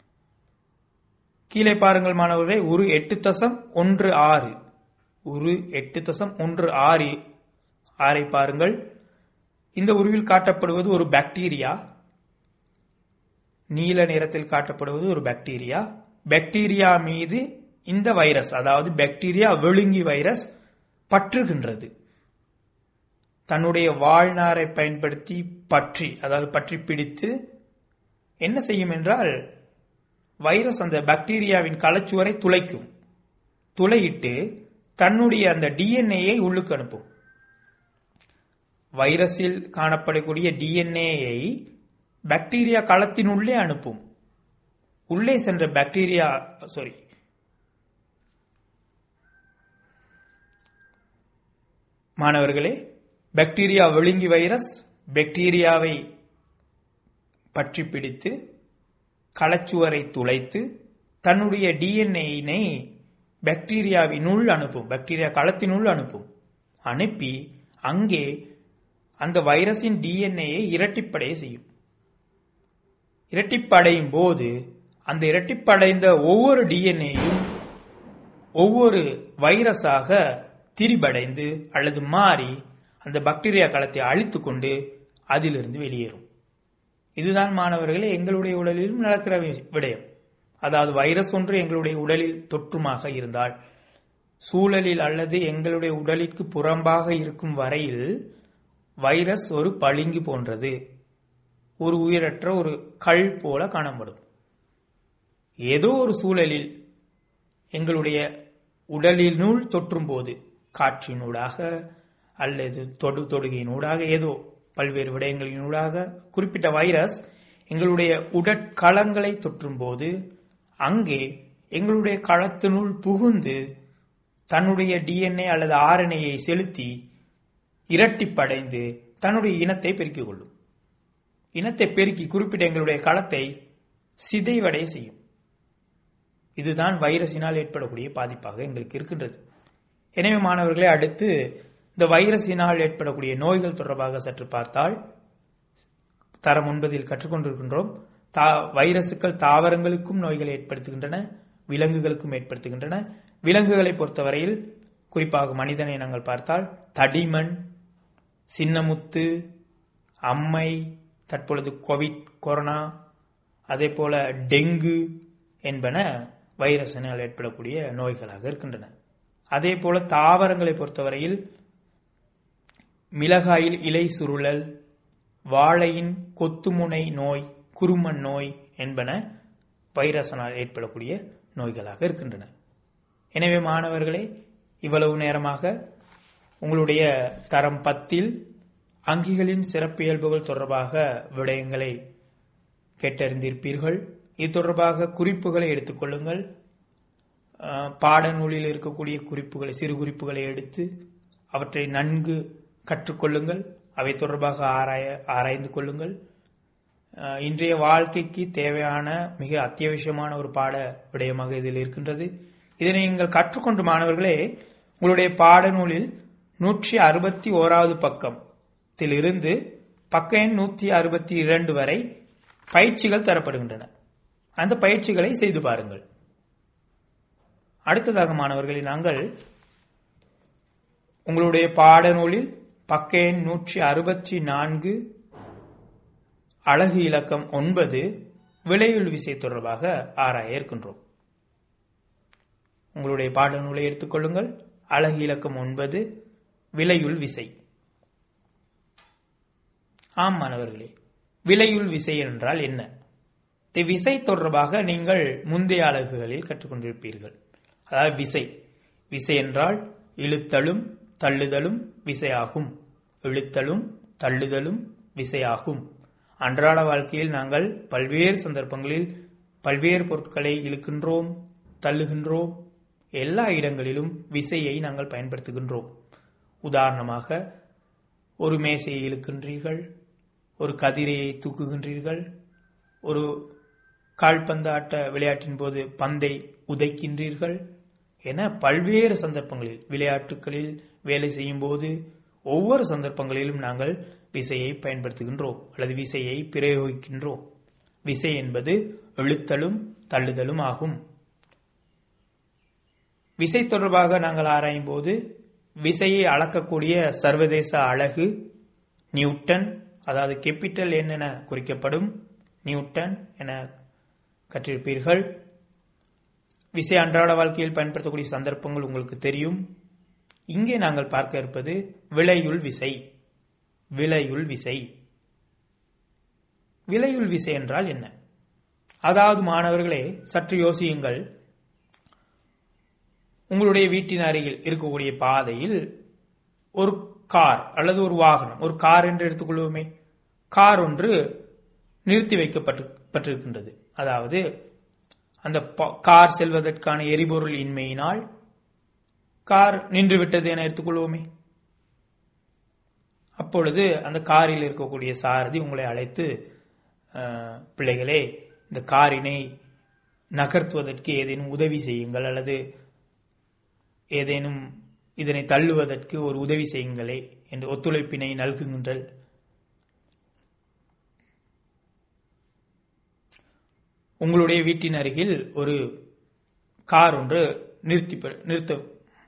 கீழே பாருங்கள் மாணவர்களே ஒரு எட்டு தசம் ஒன்று ஆறு ஒரு எட்டு தசம் ஒன்று ஆறு ஆறை பாருங்கள் இந்த உருவில் காட்டப்படுவது ஒரு பாக்டீரியா நீல நிறத்தில் காட்டப்படுவது ஒரு பாக்டீரியா பாக்டீரியா மீது இந்த வைரஸ் அதாவது பாக்டீரியா விழுங்கி வைரஸ் பற்றுகின்றது தன்னுடைய வாழ்நாரை பயன்படுத்தி பற்றி அதாவது பற்றி பிடித்து என்ன செய்யும் என்றால் வைரஸ் அந்த பாக்டீரியாவின் களச்சுவரை துளைக்கும் துளையிட்டு தன்னுடைய அந்த டிஎன்ஏயை உள்ளுக்கு அனுப்பும் வைரஸில் காணப்படக்கூடிய டிஎன்ஏயை பாக்டீரியா களத்தினுள்ளே அனுப்பும் உள்ளே சென்ற பாக்டீரியா சாரி மாணவர்களே பாக்டீரியா விழுங்கி வைரஸ் பாக்டீரியாவை பற்றி பிடித்து களச்சுவரை துளைத்து தன்னுடைய டிஎன்ஏயினை பாக்டீரியாவினுள் அனுப்பும் பாக்டீரியா களத்தினுள் அனுப்பும் அனுப்பி அங்கே அந்த வைரஸின் டிஎன்ஏயை இரட்டிப்படைய செய்யும் இரட்டிப்படையும் போது அந்த இரட்டிப்படைந்த ஒவ்வொரு டிஎன்ஏயும் ஒவ்வொரு வைரஸாக திரிபடைந்து அல்லது மாறி அந்த பாக்டீரியா களத்தை அழித்து கொண்டு அதிலிருந்து வெளியேறும் இதுதான் மாணவர்களே எங்களுடைய உடலிலும் நடக்கிற விடயம் அதாவது வைரஸ் ஒன்று எங்களுடைய உடலில் தொற்றுமாக இருந்தால் சூழலில் அல்லது எங்களுடைய உடலிற்கு புறம்பாக இருக்கும் வரையில் வைரஸ் ஒரு பளிங்கு போன்றது ஒரு உயிரற்ற ஒரு கல் போல காணப்படும் ஏதோ ஒரு சூழலில் எங்களுடைய உடலினுள் தொற்றும் போது காற்றினூடாக அல்லது தொடு தொடுகையினூடாக ஏதோ பல்வேறு விடயங்களினூடாக குறிப்பிட்ட வைரஸ் எங்களுடைய உடற்களங்களை தொற்றும் போது அங்கே எங்களுடைய களத்தினுள் புகுந்து தன்னுடைய டிஎன்ஏ அல்லது ஆர்என்ஏயை செலுத்தி இரட்டிப்படைந்து தன்னுடைய இனத்தை பெருக்கிக் கொள்ளும் இனத்தை பெருக்கி குறிப்பிட்ட எங்களுடைய களத்தை சிதைவடைய செய்யும் இதுதான் வைரஸினால் ஏற்படக்கூடிய பாதிப்பாக எங்களுக்கு இருக்கின்றது எனவே மாணவர்களே அடுத்து இந்த வைரஸினால் ஏற்படக்கூடிய நோய்கள் தொடர்பாக சற்று பார்த்தால் தரம் ஒன்பதில் கற்றுக்கொண்டிருக்கின்றோம் தா வைரசுகள் தாவரங்களுக்கும் நோய்களை ஏற்படுத்துகின்றன விலங்குகளுக்கும் ஏற்படுத்துகின்றன விலங்குகளை பொறுத்தவரையில் குறிப்பாக மனிதனை நாங்கள் பார்த்தால் தடிமண் சின்னமுத்து அம்மை தற்பொழுது கோவிட் கொரோனா அதே போல டெங்கு என்பன வைரஸினால் ஏற்படக்கூடிய நோய்களாக இருக்கின்றன அதே போல தாவரங்களை பொறுத்தவரையில் மிளகாயில் இலை சுருளல் வாழையின் கொத்துமுனை நோய் குருமன் நோய் என்பன வைரஸினால் ஏற்படக்கூடிய நோய்களாக இருக்கின்றன எனவே மாணவர்களே இவ்வளவு நேரமாக உங்களுடைய தரம் பத்தில் அங்கிகளின் சிறப்பியல்புகள் தொடர்பாக விடயங்களை கேட்டறிந்திருப்பீர்கள் இது தொடர்பாக குறிப்புகளை எடுத்துக்கொள்ளுங்கள் பாடநூலில் இருக்கக்கூடிய குறிப்புகளை சிறு குறிப்புகளை எடுத்து அவற்றை நன்கு கற்றுக்கொள்ளுங்கள் அவை தொடர்பாக ஆராய ஆராய்ந்து கொள்ளுங்கள் இன்றைய வாழ்க்கைக்கு தேவையான மிக அத்தியாவசியமான ஒரு பாட விடயமாக இதில் இருக்கின்றது இதனை நீங்கள் கற்றுக்கொண்டு மாணவர்களே உங்களுடைய பாடநூலில் நூற்றி அறுபத்தி ஓராவது பக்கத்தில் இருந்து பக்க எண் நூற்றி அறுபத்தி இரண்டு வரை பயிற்சிகள் தரப்படுகின்றன அந்த பயிற்சிகளை செய்து பாருங்கள் அடுத்ததாக மாணவர்களை நாங்கள் உங்களுடைய பாடநூலில் பக்க எண் நூற்றி அறுபத்தி நான்கு அழகு இலக்கம் ஒன்பது விளையுள் விசை தொடர்பாக ஆராய இருக்கின்றோம் உங்களுடைய பாடநூலை எடுத்துக்கொள்ளுங்கள் அழகு இலக்கம் ஒன்பது விலையுள் விசை ஆம் மாணவர்களே விலையுள் விசை என்றால் என்ன இந்த விசை தொடர்பாக நீங்கள் முந்தைய அலகுகளில் கற்றுக்கொண்டிருப்பீர்கள் அதாவது விசை விசை என்றால் இழுத்தலும் தள்ளுதலும் விசையாகும் இழுத்தலும் தள்ளுதலும் விசையாகும் அன்றாட வாழ்க்கையில் நாங்கள் பல்வேறு சந்தர்ப்பங்களில் பல்வேறு பொருட்களை இழுக்கின்றோம் தள்ளுகின்றோம் எல்லா இடங்களிலும் விசையை நாங்கள் பயன்படுத்துகின்றோம் உதாரணமாக ஒரு மேசையை இழுக்கின்றீர்கள் ஒரு கதிரையை தூக்குகின்றீர்கள் ஒரு கால்பந்தாட்ட விளையாட்டின் போது பந்தை உதைக்கின்றீர்கள் என பல்வேறு சந்தர்ப்பங்களில் விளையாட்டுகளில் வேலை செய்யும் போது ஒவ்வொரு சந்தர்ப்பங்களிலும் நாங்கள் விசையை பயன்படுத்துகின்றோம் அல்லது விசையை பிரயோகிக்கின்றோம் விசை என்பது இழுத்தலும் தள்ளுதலும் ஆகும் விசை தொடர்பாக நாங்கள் ஆராயும் போது விசையை அளக்கக்கூடிய சர்வதேச அலகு நியூட்டன் அதாவது கேபிட்டல் எண் என குறிக்கப்படும் நியூட்டன் என கற்றிருப்பீர்கள் விசை அன்றாட வாழ்க்கையில் பயன்படுத்தக்கூடிய சந்தர்ப்பங்கள் உங்களுக்கு தெரியும் இங்கே நாங்கள் பார்க்க இருப்பது விலையுள் விசை விலையுள் விசை விலையுள் விசை என்றால் என்ன அதாவது மாணவர்களே சற்று யோசியுங்கள் உங்களுடைய வீட்டின் அருகில் இருக்கக்கூடிய பாதையில் ஒரு கார் அல்லது ஒரு வாகனம் ஒரு கார் என்று எடுத்துக்கொள்வோமே கார் ஒன்று நிறுத்தி வைக்கப்பட்டு பட்டிருக்கின்றது அதாவது அந்த கார் செல்வதற்கான எரிபொருள் இன்மையினால் கார் நின்றுவிட்டது என எடுத்துக்கொள்வோமே அப்பொழுது அந்த காரில் இருக்கக்கூடிய சாரதி உங்களை அழைத்து பிள்ளைகளே இந்த காரினை நகர்த்துவதற்கு ஏதேனும் உதவி செய்யுங்கள் அல்லது ஏதேனும் இதனை தள்ளுவதற்கு ஒரு உதவி செய்யுங்களே என்று ஒத்துழைப்பினை நல்குகின்றல் உங்களுடைய வீட்டின் அருகில் ஒரு கார் ஒன்று நிறுத்தி நிறுத்த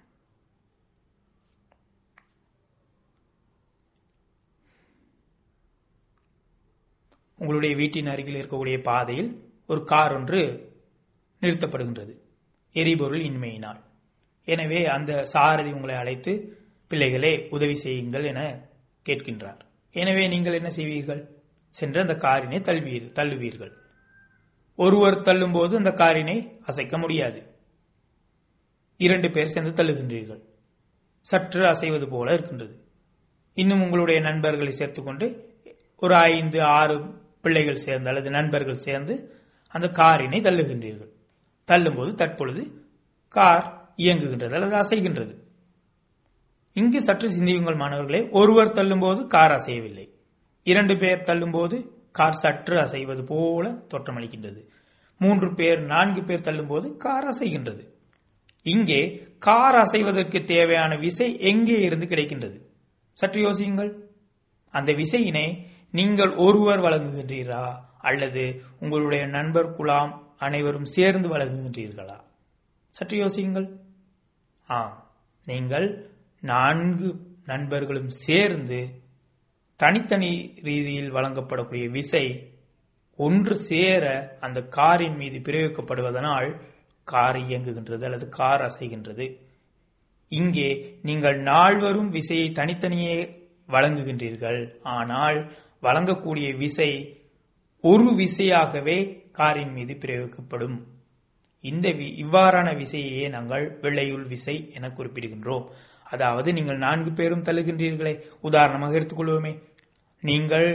உங்களுடைய வீட்டின் அருகில் இருக்கக்கூடிய பாதையில் ஒரு கார் ஒன்று நிறுத்தப்படுகின்றது எரிபொருள் இன்மையினால் எனவே அந்த சாரதி உங்களை அழைத்து பிள்ளைகளே உதவி செய்யுங்கள் என கேட்கின்றார் எனவே நீங்கள் என்ன செய்வீர்கள் சென்று அந்த காரினை தள்ளுவீர் தள்ளுவீர்கள் ஒருவர் தள்ளும் போது அந்த காரினை அசைக்க முடியாது இரண்டு பேர் சேர்ந்து தள்ளுகின்றீர்கள் சற்று அசைவது போல இருக்கின்றது இன்னும் உங்களுடைய நண்பர்களை சேர்த்துக்கொண்டு ஒரு ஐந்து ஆறு பிள்ளைகள் சேர்ந்து அல்லது நண்பர்கள் சேர்ந்து அந்த காரினை தள்ளுகின்றீர்கள் தள்ளும்போது தற்பொழுது கார் இயங்குகின்றது அல்லது அசைகின்றது இங்கு சற்று சிந்தியுங்கள் மாணவர்களே ஒருவர் தள்ளும்போது கார் அசையவில்லை இரண்டு பேர் தள்ளும்போது கார் சற்று அசைவது போல தோற்றமளிக்கின்றது மூன்று பேர் நான்கு பேர் தள்ளும்போது கார் அசைகின்றது இங்கே கார் அசைவதற்கு தேவையான விசை எங்கே இருந்து கிடைக்கின்றது சற்று யோசியுங்கள் அந்த விசையினை நீங்கள் ஒருவர் வழங்குகின்றீரா அல்லது உங்களுடைய நண்பர் குலாம் அனைவரும் சேர்ந்து வழங்குகின்றீர்களா சற்று யோசியுங்கள் ஆ நீங்கள் நான்கு நண்பர்களும் சேர்ந்து தனித்தனி ரீதியில் வழங்கப்படக்கூடிய விசை ஒன்று சேர அந்த காரின் மீது பிரயோகிக்கப்படுவதனால் கார் இயங்குகின்றது அல்லது கார் அசைகின்றது இங்கே நீங்கள் நால்வரும் விசையை தனித்தனியே வழங்குகின்றீர்கள் ஆனால் வழங்கக்கூடிய விசை ஒரு விசையாகவே காரின் மீது பிரயோகிக்கப்படும் இந்த இவ்வாறான விசையையே நாங்கள் வெள்ளையுள் விசை என குறிப்பிடுகின்றோம் அதாவது நீங்கள் நான்கு பேரும் தள்ளுகின்றீர்களே உதாரணமாக எடுத்துக்கொள்வோமே நீங்கள்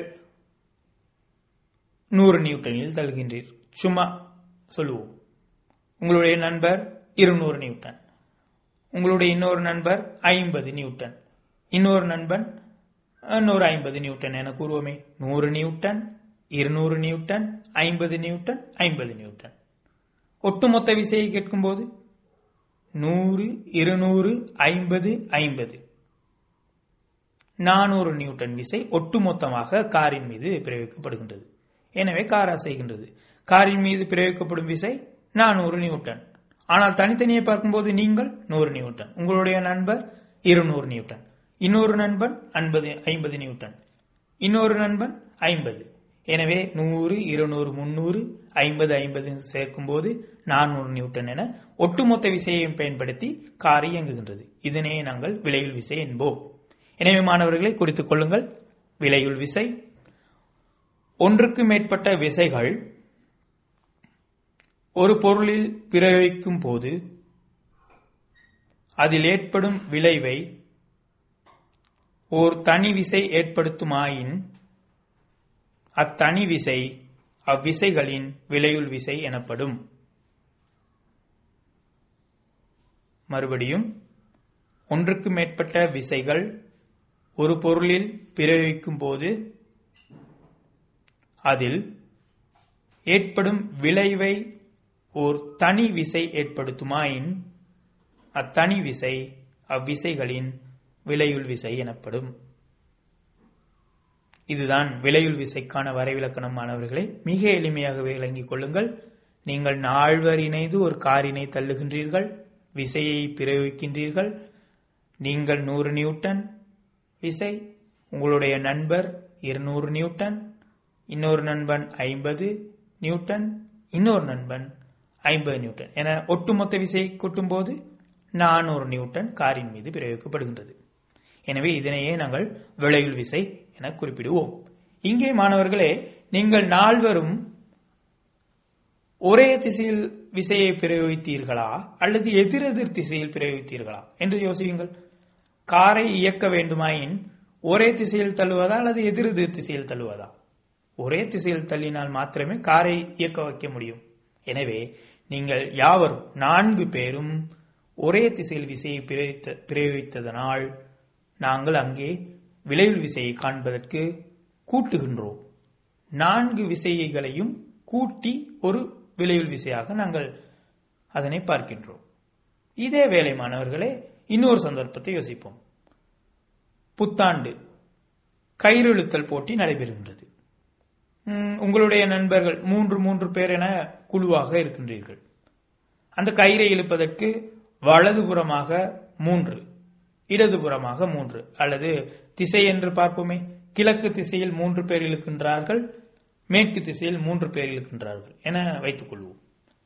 நூறு நியூட்டனில் தள்ளுகின்றீர் சும்மா சொல்லுவோம் உங்களுடைய நண்பர் இருநூறு நியூட்டன் உங்களுடைய இன்னொரு நண்பர் ஐம்பது நியூட்டன் இன்னொரு நண்பன் நூறு ஐம்பது நியூட்டன் என கூறுவோமே நூறு நியூட்டன் இருநூறு நியூட்டன் ஐம்பது நியூட்டன் ஐம்பது நியூட்டன் ஒட்டுமொத்த விசையை கேட்கும்போது நூறு இருநூறு ஐம்பது ஐம்பது நானூறு நியூட்டன் விசை ஒட்டுமொத்தமாக காரின் மீது பிரயோகிக்கப்படுகின்றது எனவே கார் அசைகின்றது காரின் மீது பிரயோகிக்கப்படும் விசை நானூறு நியூட்டன் ஆனால் தனித்தனியே பார்க்கும்போது நீங்கள் நூறு நியூட்டன் உங்களுடைய நண்பர் இருநூறு நியூட்டன் இன்னொரு நண்பன் ஐம்பது ஐம்பது நியூட்டன் இன்னொரு நண்பன் ஐம்பது எனவே நூறு இருநூறு முன்னூறு ஐம்பது ஐம்பது சேர்க்கும்போது நானூறு நியூட்டன் என ஒட்டுமொத்த விசையையும் பயன்படுத்தி கார் இயங்குகின்றது இதனை நாங்கள் விலையுள் விசை என்போம் எனவே மாணவர்களை குறித்துக் கொள்ளுங்கள் விலையுள் விசை ஒன்றுக்கு மேற்பட்ட விசைகள் ஒரு பொருளில் பிரயோகிக்கும் போது அதில் ஏற்படும் விளைவை ஓர் தனி விசை ஏற்படுத்துமாயின் அத்தனி விசை அவ்விசைகளின் விலையுள் விசை எனப்படும் மறுபடியும் ஒன்றுக்கு மேற்பட்ட விசைகள் ஒரு பொருளில் பிரயோகிக்கும் போது அதில் ஏற்படும் விளைவை ஓர் தனி விசை ஏற்படுத்துமாயின் அத்தனி விசை அவ்விசைகளின் விலையுள் விசை எனப்படும் இதுதான் விலையுள் விசைக்கான வரைவிலக்கணம் மாணவர்களை மிக எளிமையாக விளங்கிக் கொள்ளுங்கள் நீங்கள் நால்வர் இணைந்து ஒரு காரினை தள்ளுகின்றீர்கள் விசையை பிரயோகிக்கின்றீர்கள் நீங்கள் நூறு நியூட்டன் விசை உங்களுடைய நண்பர் இருநூறு நியூட்டன் இன்னொரு நண்பன் ஐம்பது நியூட்டன் இன்னொரு நண்பன் ஐம்பது நியூட்டன் என ஒட்டுமொத்த விசையை கூட்டும்போது நானூறு நியூட்டன் காரின் மீது பிரயோகிக்கப்படுகின்றது எனவே இதனையே நாங்கள் விளையுள் விசை என குறிப்பிடுவோம் இங்கே மாணவர்களே நீங்கள் நால்வரும் ஒரே திசையில் விசையை பிரயோகித்தீர்களா அல்லது எதிரெதிர் திசையில் பிரயோகித்தீர்களா என்று யோசியுங்கள் காரை இயக்க வேண்டுமாயின் ஒரே திசையில் தள்ளுவதா அல்லது எதிரெதிர் திசையில் தள்ளுவதா ஒரே திசையில் தள்ளினால் மாத்திரமே காரை இயக்க வைக்க முடியும் எனவே நீங்கள் யாவரும் நான்கு பேரும் ஒரே திசையில் விசையை பிரயோகித்த பிரயோகித்ததனால் நாங்கள் அங்கே விளைவுள் விசையை காண்பதற்கு கூட்டுகின்றோம் நான்கு விசைகளையும் கூட்டி ஒரு விளைவுள் விசையாக நாங்கள் அதனை பார்க்கின்றோம் இதே வேலை மாணவர்களே இன்னொரு சந்தர்ப்பத்தை யோசிப்போம் புத்தாண்டு கயிறுழுத்தல் போட்டி நடைபெறுகின்றது ம், உங்களுடைய நண்பர்கள் மூன்று மூன்று பேர் என குழுவாக இருக்கின்றீர்கள் அந்த கயிறை இழுப்பதற்கு வலதுபுறமாக மூன்று இடதுபுறமாக மூன்று அல்லது திசை என்று பார்ப்போமே கிழக்கு திசையில் மூன்று பேர் இழுக்கின்றார்கள் மேற்கு திசையில் மூன்று பேர் இழுக்கின்றார்கள் என வைத்துக் கொள்வோம்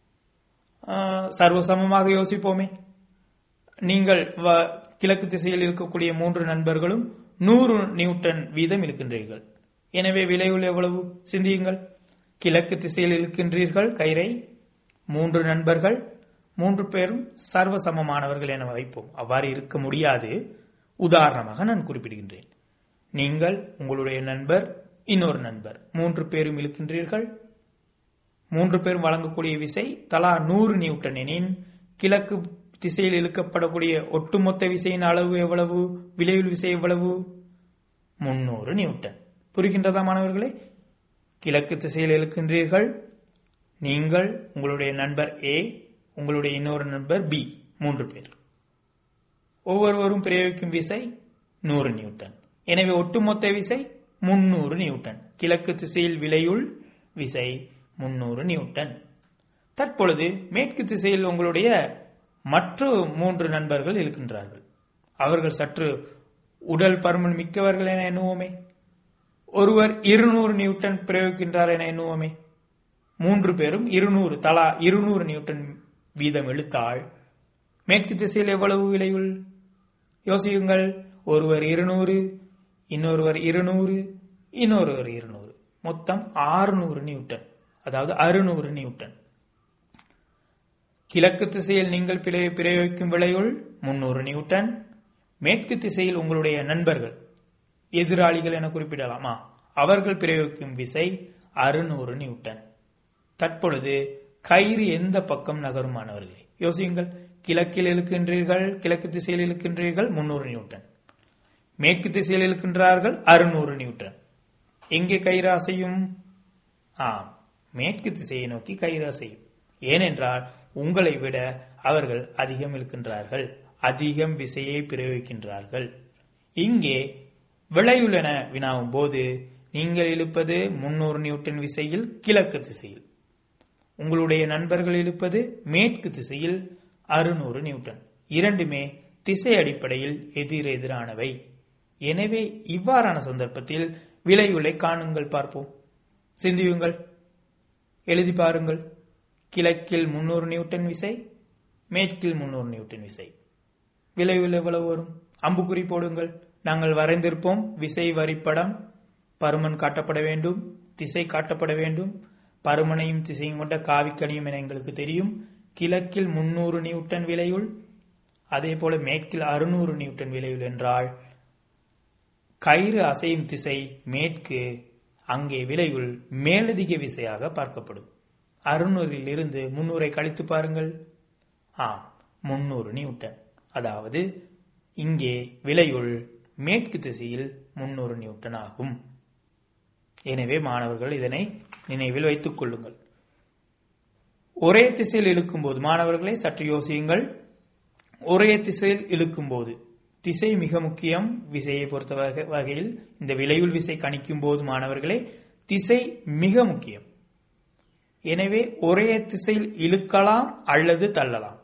ஆஹ், சர்வசமமாக யோசிப்போமே நீங்கள் வ- கிழக்கு திசையில் இருக்கக்கூடிய மூன்று நண்பர்களும் நூறு நியூட்டன் வீதம் இழுக்கின்றீர்கள் எனவே விளைவுள் எவ்வளவு சிந்தியுங்கள் கிழக்கு திசையில் இழுக்கின்றீர்கள் கயிறை மூன்று நண்பர்கள் மூன்று பேரும் சர்வசமமானவர்கள் என வைப்போம் அவ்வாறு இருக்க முடியாது உதாரணமாக நான் குறிப்பிடுகின்றேன் நீங்கள் உங்களுடைய நண்பர் இன்னொரு நண்பர் மூன்று பேரும் இழுக்கின்றீர்கள் மூன்று பேரும் வழங்கக்கூடிய விசை தலா நூறு நியூட்டன் எனின் கிழக்கு திசையில் இழுக்கப்படக்கூடிய ஒட்டுமொத்த விசையின் அளவு எவ்வளவு விளைவுள் விசை எவ்வளவு முன்னூறு நியூட்டன் புரிகின்றதா மாணவர்களே கிழக்கு திசையில் இழுக்கின்றீர்கள் நீங்கள் உங்களுடைய நண்பர் ஏ உங்களுடைய இன்னொரு நண்பர் பி மூன்று பேர் ஒவ்வொருவரும் பிரயோகிக்கும் விசை நூறு நியூட்டன் எனவே ஒட்டுமொத்த விசை முன்னூறு நியூட்டன் கிழக்கு திசையில் விலையுள் விசை முன்னூறு நியூட்டன் தற்பொழுது மேற்கு திசையில் உங்களுடைய மற்ற மூன்று நண்பர்கள் இருக்கின்றார்கள் அவர்கள் சற்று உடல் பருமன் மிக்கவர்கள் என எண்ணுவோமே ஒருவர் இருநூறு நியூட்டன் பிரயோகிக்கின்றார் என எண்ணுவோமே மூன்று பேரும் இருநூறு தலா இருநூறு நியூட்டன் வீதம் இழுத்தால் மேற்கு திசையில் எவ்வளவு விளைவுள் யோசியுங்கள் ஒருவர் இருநூறு இன்னொருவர் இருநூறு இன்னொருவர் இருநூறு மொத்தம் ஆறுநூறு நியூட்டன் அதாவது அறுநூறு நியூட்டன் கிழக்கு திசையில் நீங்கள் பிர- பிரயோகிக்கும் விளைவுள் முன்னூறு நியூட்டன் மேற்கு திசையில் உங்களுடைய நண்பர்கள் எதிராளிகள் என குறிப்பிடலாமா அவர்கள் பிரயோகிக்கும் விசை அறுநூறு நியூட்டன் தற்பொழுது கயிறு எந்த பக்கம் நகருமானவர்களே யோசியுங்கள் கிழக்கில் இழுக்கின்றீர்கள் கிழக்கு திசையில் இழுக்கின்றீர்கள் முன்னூறு நியூட்டன் மேற்கு திசையில் இழுக்கின்றார்கள் அறுநூறு நியூட்டன் எங்கே கயிறு அசையும் ஆம் மேற்கு திசையை நோக்கி கயிறு அசையும் ஏனென்றால் உங்களை விட அவர்கள் அதிகம் இழுக்கின்றார்கள் அதிகம் விசையை பிரயோகிக்கின்றார்கள் இங்கே விளையுள்ளன வினாவும் போது நீங்கள் இழுப்பது முன்னூறு நியூட்டன் விசையில் கிழக்கு திசையில் உங்களுடைய நண்பர்கள் இழுப்பது மேற்கு திசையில் அறுநூறு நியூட்டன் இரண்டுமே திசை அடிப்படையில் எதிர் எதிரானவை எனவே இவ்வாறான சந்தர்ப்பத்தில் விளைவுகளை காணுங்கள் பார்ப்போம் சிந்தியுங்கள் எழுதி பாருங்கள் கிழக்கில் முன்னூறு நியூட்டன் விசை மேற்கில் முன்னூறு நியூட்டன் விசை விளைவில் எவ்வளவு வரும் அம்புக்குறி போடுங்கள் நாங்கள் வரைந்திருப்போம் விசை வரிப்படம் பருமன் காட்டப்பட வேண்டும் திசை காட்டப்பட வேண்டும் பருமனையும் திசையும் கொண்ட காவிக்கணியும் என எங்களுக்கு தெரியும் கிழக்கில் முன்னூறு நியூட்டன் விலையுள் அதே போல மேற்கில் அறுநூறு நியூட்டன் விலையுள் என்றால் கயிறு அசையும் திசை மேற்கு அங்கே விலையுள் மேலதிக விசையாக பார்க்கப்படும் அறுநூறில் இருந்து முன்னூரை கழித்து பாருங்கள் ஆம் முன்னூறு நியூட்டன் அதாவது இங்கே விலையுள் மேற்கு திசையில் முன்னூறு நியூட்டன் ஆகும் எனவே மாணவர்கள் இதனை நினைவில் வைத்துக் கொள்ளுங்கள் ஒரே திசையில் இழுக்கும்போது மாணவர்களை சற்று யோசியுங்கள் ஒரே திசையில் இழுக்கும்போது திசை மிக முக்கியம் விசையை பொறுத்த வகை- வகையில் இந்த விலையுள் விசை கணிக்கும் போது மாணவர்களே திசை மிக முக்கியம் எனவே ஒரே திசையில் இழுக்கலாம் அல்லது தள்ளலாம்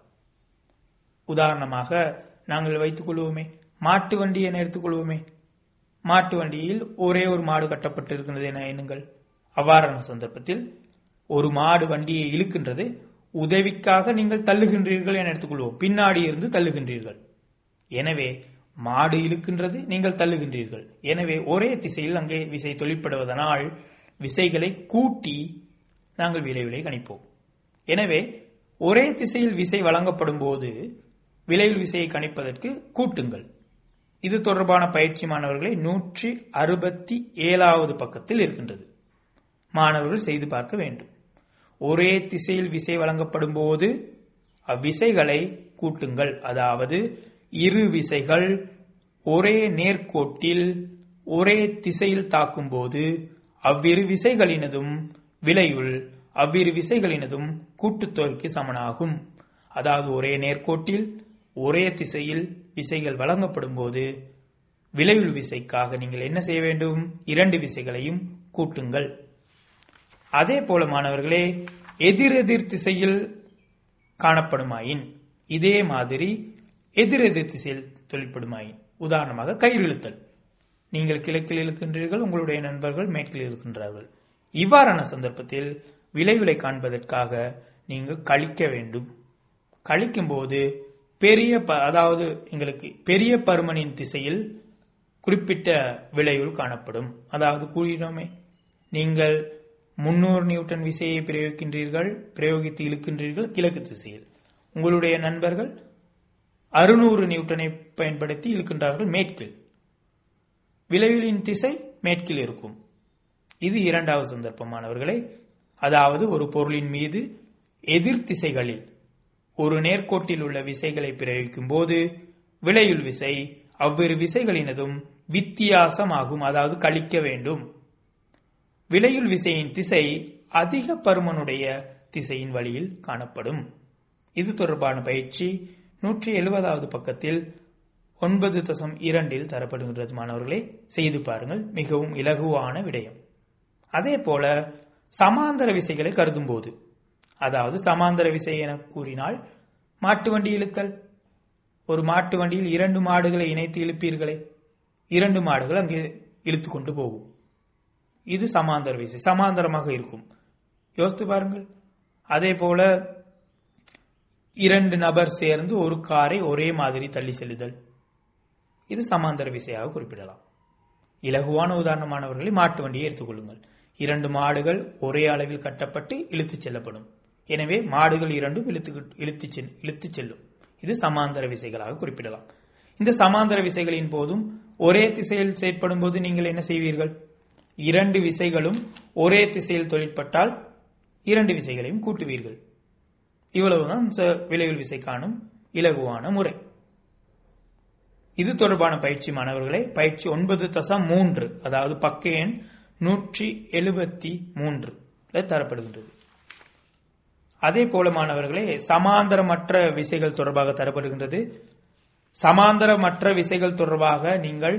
உதாரணமாக நாங்கள் வைத்துக் கொள்வோமே மாட்டு வண்டி என எடுத்துக்கொள்வோமே மாட்டு வண்டியில் ஒரே ஒரு மாடு கட்டப்பட்டிருக்கிறது என எண்ணுங்கள் அவ்வாறான சந்தர்ப்பத்தில் ஒரு மாடு வண்டியை இழுக்கின்றது உதவிக்காக நீங்கள் தள்ளுகின்றீர்கள் என எடுத்துக்கொள்வோம் பின்னாடி இருந்து தள்ளுகின்றீர்கள் எனவே மாடு இழுக்கின்றது நீங்கள் தள்ளுகின்றீர்கள் எனவே ஒரே திசையில் அங்கே விசை தொழிற்படுவதனால் விசைகளை கூட்டி நாங்கள் விளைவிலை கணிப்போம் எனவே ஒரே திசையில் விசை வழங்கப்படும் போது விளைவில் விசையை கணிப்பதற்கு கூட்டுங்கள் இது தொடர்பான பயிற்சி மாணவர்களை நூற்றி அறுபத்தி ஏழாவது பக்கத்தில் இருக்கின்றது மாணவர்கள் செய்து பார்க்க வேண்டும் ஒரே திசையில் விசை வழங்கப்படும் போது அவ்விசைகளை கூட்டுங்கள் அதாவது இரு விசைகள் ஒரே நேர்கோட்டில் ஒரே திசையில் தாக்கும்போது அவ்விரு விசைகளினதும் விலையுள் அவ்விரு விசைகளினதும் கூட்டுத்தொகைக்கு சமனாகும் அதாவது ஒரே நேர்கோட்டில் ஒரே திசையில் விசைகள் வழங்கப்படும் போது விலையுள் விசைக்காக நீங்கள் என்ன செய்ய வேண்டும் இரண்டு விசைகளையும் கூட்டுங்கள் அதே போல மாணவர்களே எதிரெதிர் திசையில் காணப்படுமாயின் இதே மாதிரி எதிரெதிர் திசையில் தொழிற்படுமாயின் உதாரணமாக கயிறு இழுத்தல் நீங்கள் கிழக்கில் இழுக்கின்றீர்கள் உங்களுடைய நண்பர்கள் மேற்கில் இருக்கின்றார்கள் இவ்வாறான சந்தர்ப்பத்தில் விளைவுகளை காண்பதற்காக நீங்கள் கழிக்க வேண்டும் கழிக்கும் போது பெரிய ப- அதாவது எங்களுக்கு பெரிய பருமனின் திசையில் குறிப்பிட்ட விளைவுள் காணப்படும் அதாவது கூறினோமே நீங்கள் முன்னூறு நியூட்டன் விசையை பிரயோகிக்கின்றீர்கள் பிரயோகித்து இழுக்கின்றீர்கள் கிழக்கு திசையில் உங்களுடைய நண்பர்கள் அறுநூறு நியூட்டனை பயன்படுத்தி இழுக்கின்றார்கள் மேற்கில் விளைவிலின் திசை மேற்கில் இருக்கும் இது இரண்டாவது சந்தர்ப்பமானவர்களே அதாவது ஒரு பொருளின் மீது எதிர் திசைகளில் ஒரு நேர்கோட்டில் உள்ள விசைகளை பிரயோகிக்கும் போது விளையுள் விசை அவ்விரு விசைகளினதும் வித்தியாசமாகும் அதாவது கழிக்க வேண்டும் விலையுள் விசையின் திசை அதிக பருமனுடைய திசையின் வழியில் காணப்படும் இது தொடர்பான பயிற்சி நூற்றி எழுபதாவது பக்கத்தில் ஒன்பது தசம் இரண்டில் தரப்படுகின்றது மாணவர்களே செய்து பாருங்கள் மிகவும் இலகுவான விடயம் அதே போல சமாந்தர விசைகளை கருதும் போது அதாவது சமாந்தர விசை என கூறினால் மாட்டு வண்டி இழுத்தல் ஒரு மாட்டு வண்டியில் இரண்டு மாடுகளை இணைத்து இழுப்பீர்களே இரண்டு மாடுகள் அங்கே இழுத்து கொண்டு போகும் இது சமாந்தர விசை சமாந்தரமாக இருக்கும் யோசித்து பாருங்கள் அதே போல இரண்டு நபர் சேர்ந்து ஒரு காரை ஒரே மாதிரி தள்ளி செல்லுதல் இது சமாந்தர விசையாக குறிப்பிடலாம் இலகுவான உதாரணமானவர்களை மாட்டு வண்டியை எடுத்துக்கொள்ளுங்கள் இரண்டு மாடுகள் ஒரே அளவில் கட்டப்பட்டு இழுத்துச் செல்லப்படும் எனவே மாடுகள் இரண்டும் இழுத்து இழுத்துச் செல்- இழுத்துச் செல்லும் இது சமாந்தர விசைகளாக குறிப்பிடலாம் இந்த சமாந்தர விசைகளின் போதும் ஒரே திசையில் செயற்படும் போது நீங்கள் என்ன செய்வீர்கள் இரண்டு விசைகளும் ஒரே திசையில் தொழிற்பட்டால் இரண்டு விசைகளையும் கூட்டுவீர்கள் இவ்வளவுதான் ச- விளைவில் விசை காணும் இலகுவான முறை இது தொடர்பான பயிற்சி மாணவர்களே பயிற்சி ஒன்பது தசம் மூன்று அதாவது பக்க எண் நூற்றி எழுபத்தி மூன்று தரப்படுகின்றது அதே போல மாணவர்களே சமாந்தரமற்ற விசைகள் தொடர்பாக தரப்படுகின்றது சமாந்தரமற்ற விசைகள் தொடர்பாக நீங்கள்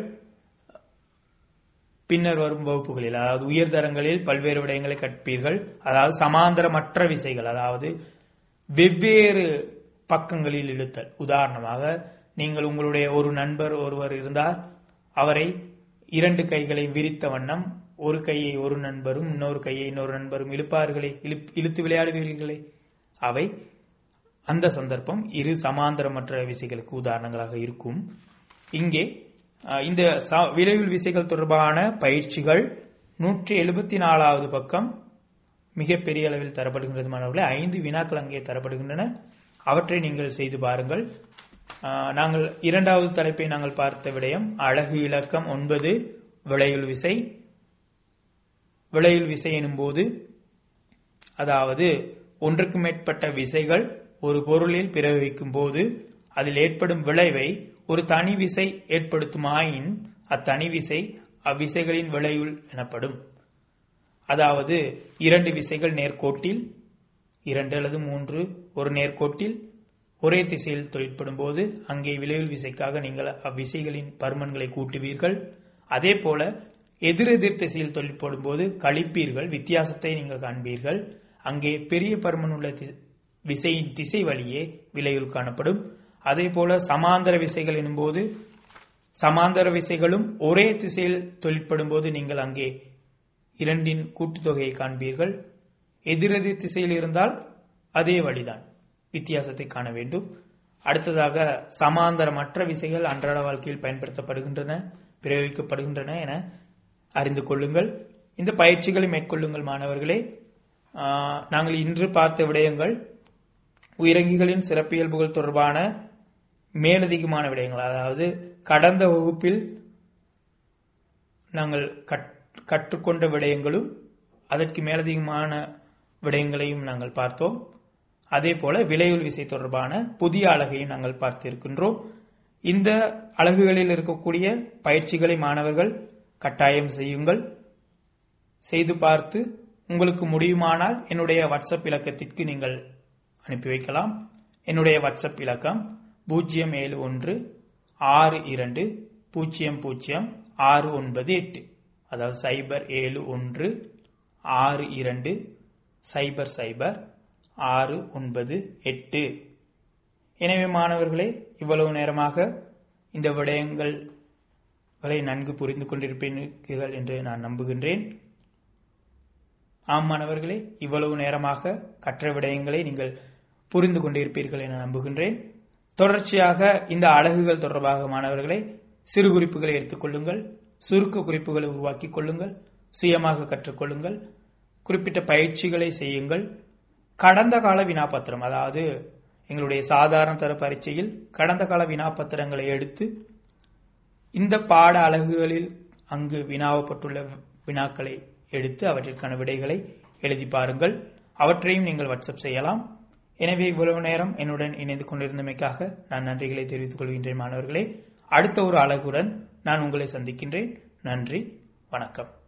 பின்னர் வரும் வகுப்புகளில் அதாவது உயர்தரங்களில் பல்வேறு விடயங்களை கற்பீர்கள் அதாவது சமாந்தரமற்ற விசைகள் அதாவது வெவ்வேறு பக்கங்களில் இழுத்தல் உதாரணமாக நீங்கள் உங்களுடைய ஒரு நண்பர் ஒருவர் இருந்தால் அவரை இரண்டு கைகளை விரித்த வண்ணம் ஒரு கையை ஒரு நண்பரும் இன்னொரு கையை இன்னொரு நண்பரும் இழுப்பார்களே இழுப்- இழுத்து விளையாடுவீர்களே அவை அந்த சந்தர்ப்பம் இரு சமாந்தரமற்ற விசைகளுக்கு உதாரணங்களாக இருக்கும் இங்கே அஹ், இந்த ச- விளைவில் விசைகள் தொடர்பான பயிற்சிகள் நூற்றி எழுபத்தி நாலாவது பக்கம் மிகப்பெரிய அளவில் தரப்படுகின்றது மாணவர்களே ஐந்து வினாக்கள் அங்கே தரப்படுகின்றன அவற்றை நீங்கள் செய்து பாருங்கள் ஆஹ், நாங்கள் இரண்டாவது தலைப்பை நாங்கள் பார்த்த விடயம் அழகு இலக்கம் ஒன்பது விளையுள் விசை விளையுள் விசை எனும்போது அதாவது ஒன்றுக்கு மேற்பட்ட விசைகள் ஒரு பொருளில் பிரயோகிக்கும் போது அதில் ஏற்படும் விளைவை ஒரு தனி விசை ஏற்படுத்துமாயின் அத்தனி விசை அவ்விசைகளின் விளையுள் எனப்படும் அதாவது இரண்டு விசைகள் நேர்கோட்டில் இரண்டு அல்லது மூன்று ஒரு நேர்கோட்டில் ஒரே திசையில் தொழிற்படும் போது அங்கே விளைவில் விசைக்காக நீங்கள் அவ்விசைகளின் பருமன்களை கூட்டுவீர்கள் அதே போல எதிரெதிர் திசையில் தொழிற்படும் போது கழிப்பீர்கள் வித்தியாசத்தை நீங்கள் காண்பீர்கள் அங்கே பெரிய பருமன் உள்ள தி- விசையின் திசை வழியே விளையுள் காணப்படும் அதே போல சமாந்தர விசைகள் எனும்போது சமாந்தர விசைகளும் ஒரே திசையில் தொழிற்படும் போது நீங்கள் அங்கே இரண்டின் கூட்டுத்தொகையை காண்பீர்கள் எதிரெதிர் திசையில் இருந்தால் அதே வழிதான் வித்தியாசத்தை காண வேண்டும் அடுத்ததாக சமாந்தரமற்ற விசைகள் அன்றாட வாழ்க்கையில் பயன்படுத்தப்படுகின்றன பிரயோகிக்கப்படுகின்றன என அறிந்து கொள்ளுங்கள் இந்த பயிற்சிகளை மேற்கொள்ளுங்கள் மாணவர்களே ஆஹ், நாங்கள் இன்று பார்த்த விடயங்கள் உயிரங்கிகளின் சிறப்பியல்புகள் தொடர்பான மேலதிகமான விடயங்கள் அதாவது கடந்த வகுப்பில் நாங்கள் கற்- கற்றுக்கொண்ட விடயங்களும் அதற்கு மேலதிகமான விடயங்களையும் நாங்கள் பார்த்தோம் அதே போல விளையுள் விசை தொடர்பான புதிய அழகையும் நாங்கள் பார்த்திருக்கின்றோம் இந்த அலகுகளில் இருக்கக்கூடிய பயிற்சிகளை மாணவர்கள் கட்டாயம் செய்யுங்கள் செய்து பார்த்து உங்களுக்கு முடியுமானால் என்னுடைய வாட்ஸ்அப் இலக்கத்திற்கு நீங்கள் அனுப்பி வைக்கலாம் என்னுடைய வாட்ஸ்அப் இலக்கம் பூஜ்ஜியம் ஏழு ஒன்று ஆறு இரண்டு பூஜ்ஜியம் பூஜ்ஜியம் ஆறு ஒன்பது எட்டு அதாவது சைபர் ஏழு ஒன்று ஆறு இரண்டு சைபர் சைபர் ஆறு ஒன்பது எட்டு எனவே மாணவர்களே இவ்வளவு நேரமாக இந்த விடயங்களை நன்கு புரிந்து கொண்டிருப்பீர்கள் என்று நான் நம்புகின்றேன் ஆம் மாணவர்களே இவ்வளவு நேரமாக கற்ற விடயங்களை நீங்கள் புரிந்து கொண்டிருப்பீர்கள் என நம்புகின்றேன் தொடர்ச்சியாக இந்த அலகுகள் தொடர்பாக மாணவர்களே சிறு குறிப்புகளை எடுத்துக்கொள்ளுங்கள் சுருக்க குறிப்புகளை உருவாக்கிக் கொள்ளுங்கள் சுயமாக கற்றுக்கொள்ளுங்கள் குறிப்பிட்ட பயிற்சிகளை செய்யுங்கள் கடந்த கால வினாபத்திரம் அதாவது எங்களுடைய சாதாரண தர பரீட்சையில் கடந்த கால வினாபத்திரங்களை எடுத்து இந்த பாட அலகுகளில் அங்கு வினாவப்பட்டுள்ள வினாக்களை எடுத்து அவற்றிற்கான விடைகளை எழுதி பாருங்கள் அவற்றையும் நீங்கள் வாட்ஸ்அப் செய்யலாம் எனவே இவ்வளவு நேரம் என்னுடன் இணைந்து கொண்டிருந்தமைக்காக நான் நன்றிகளை தெரிவித்துக் கொள்கின்றேன் மாணவர்களே அடுத்த ஒரு அலகுடன் நான் உங்களை சந்திக்கின்றேன் நன்றி வணக்கம்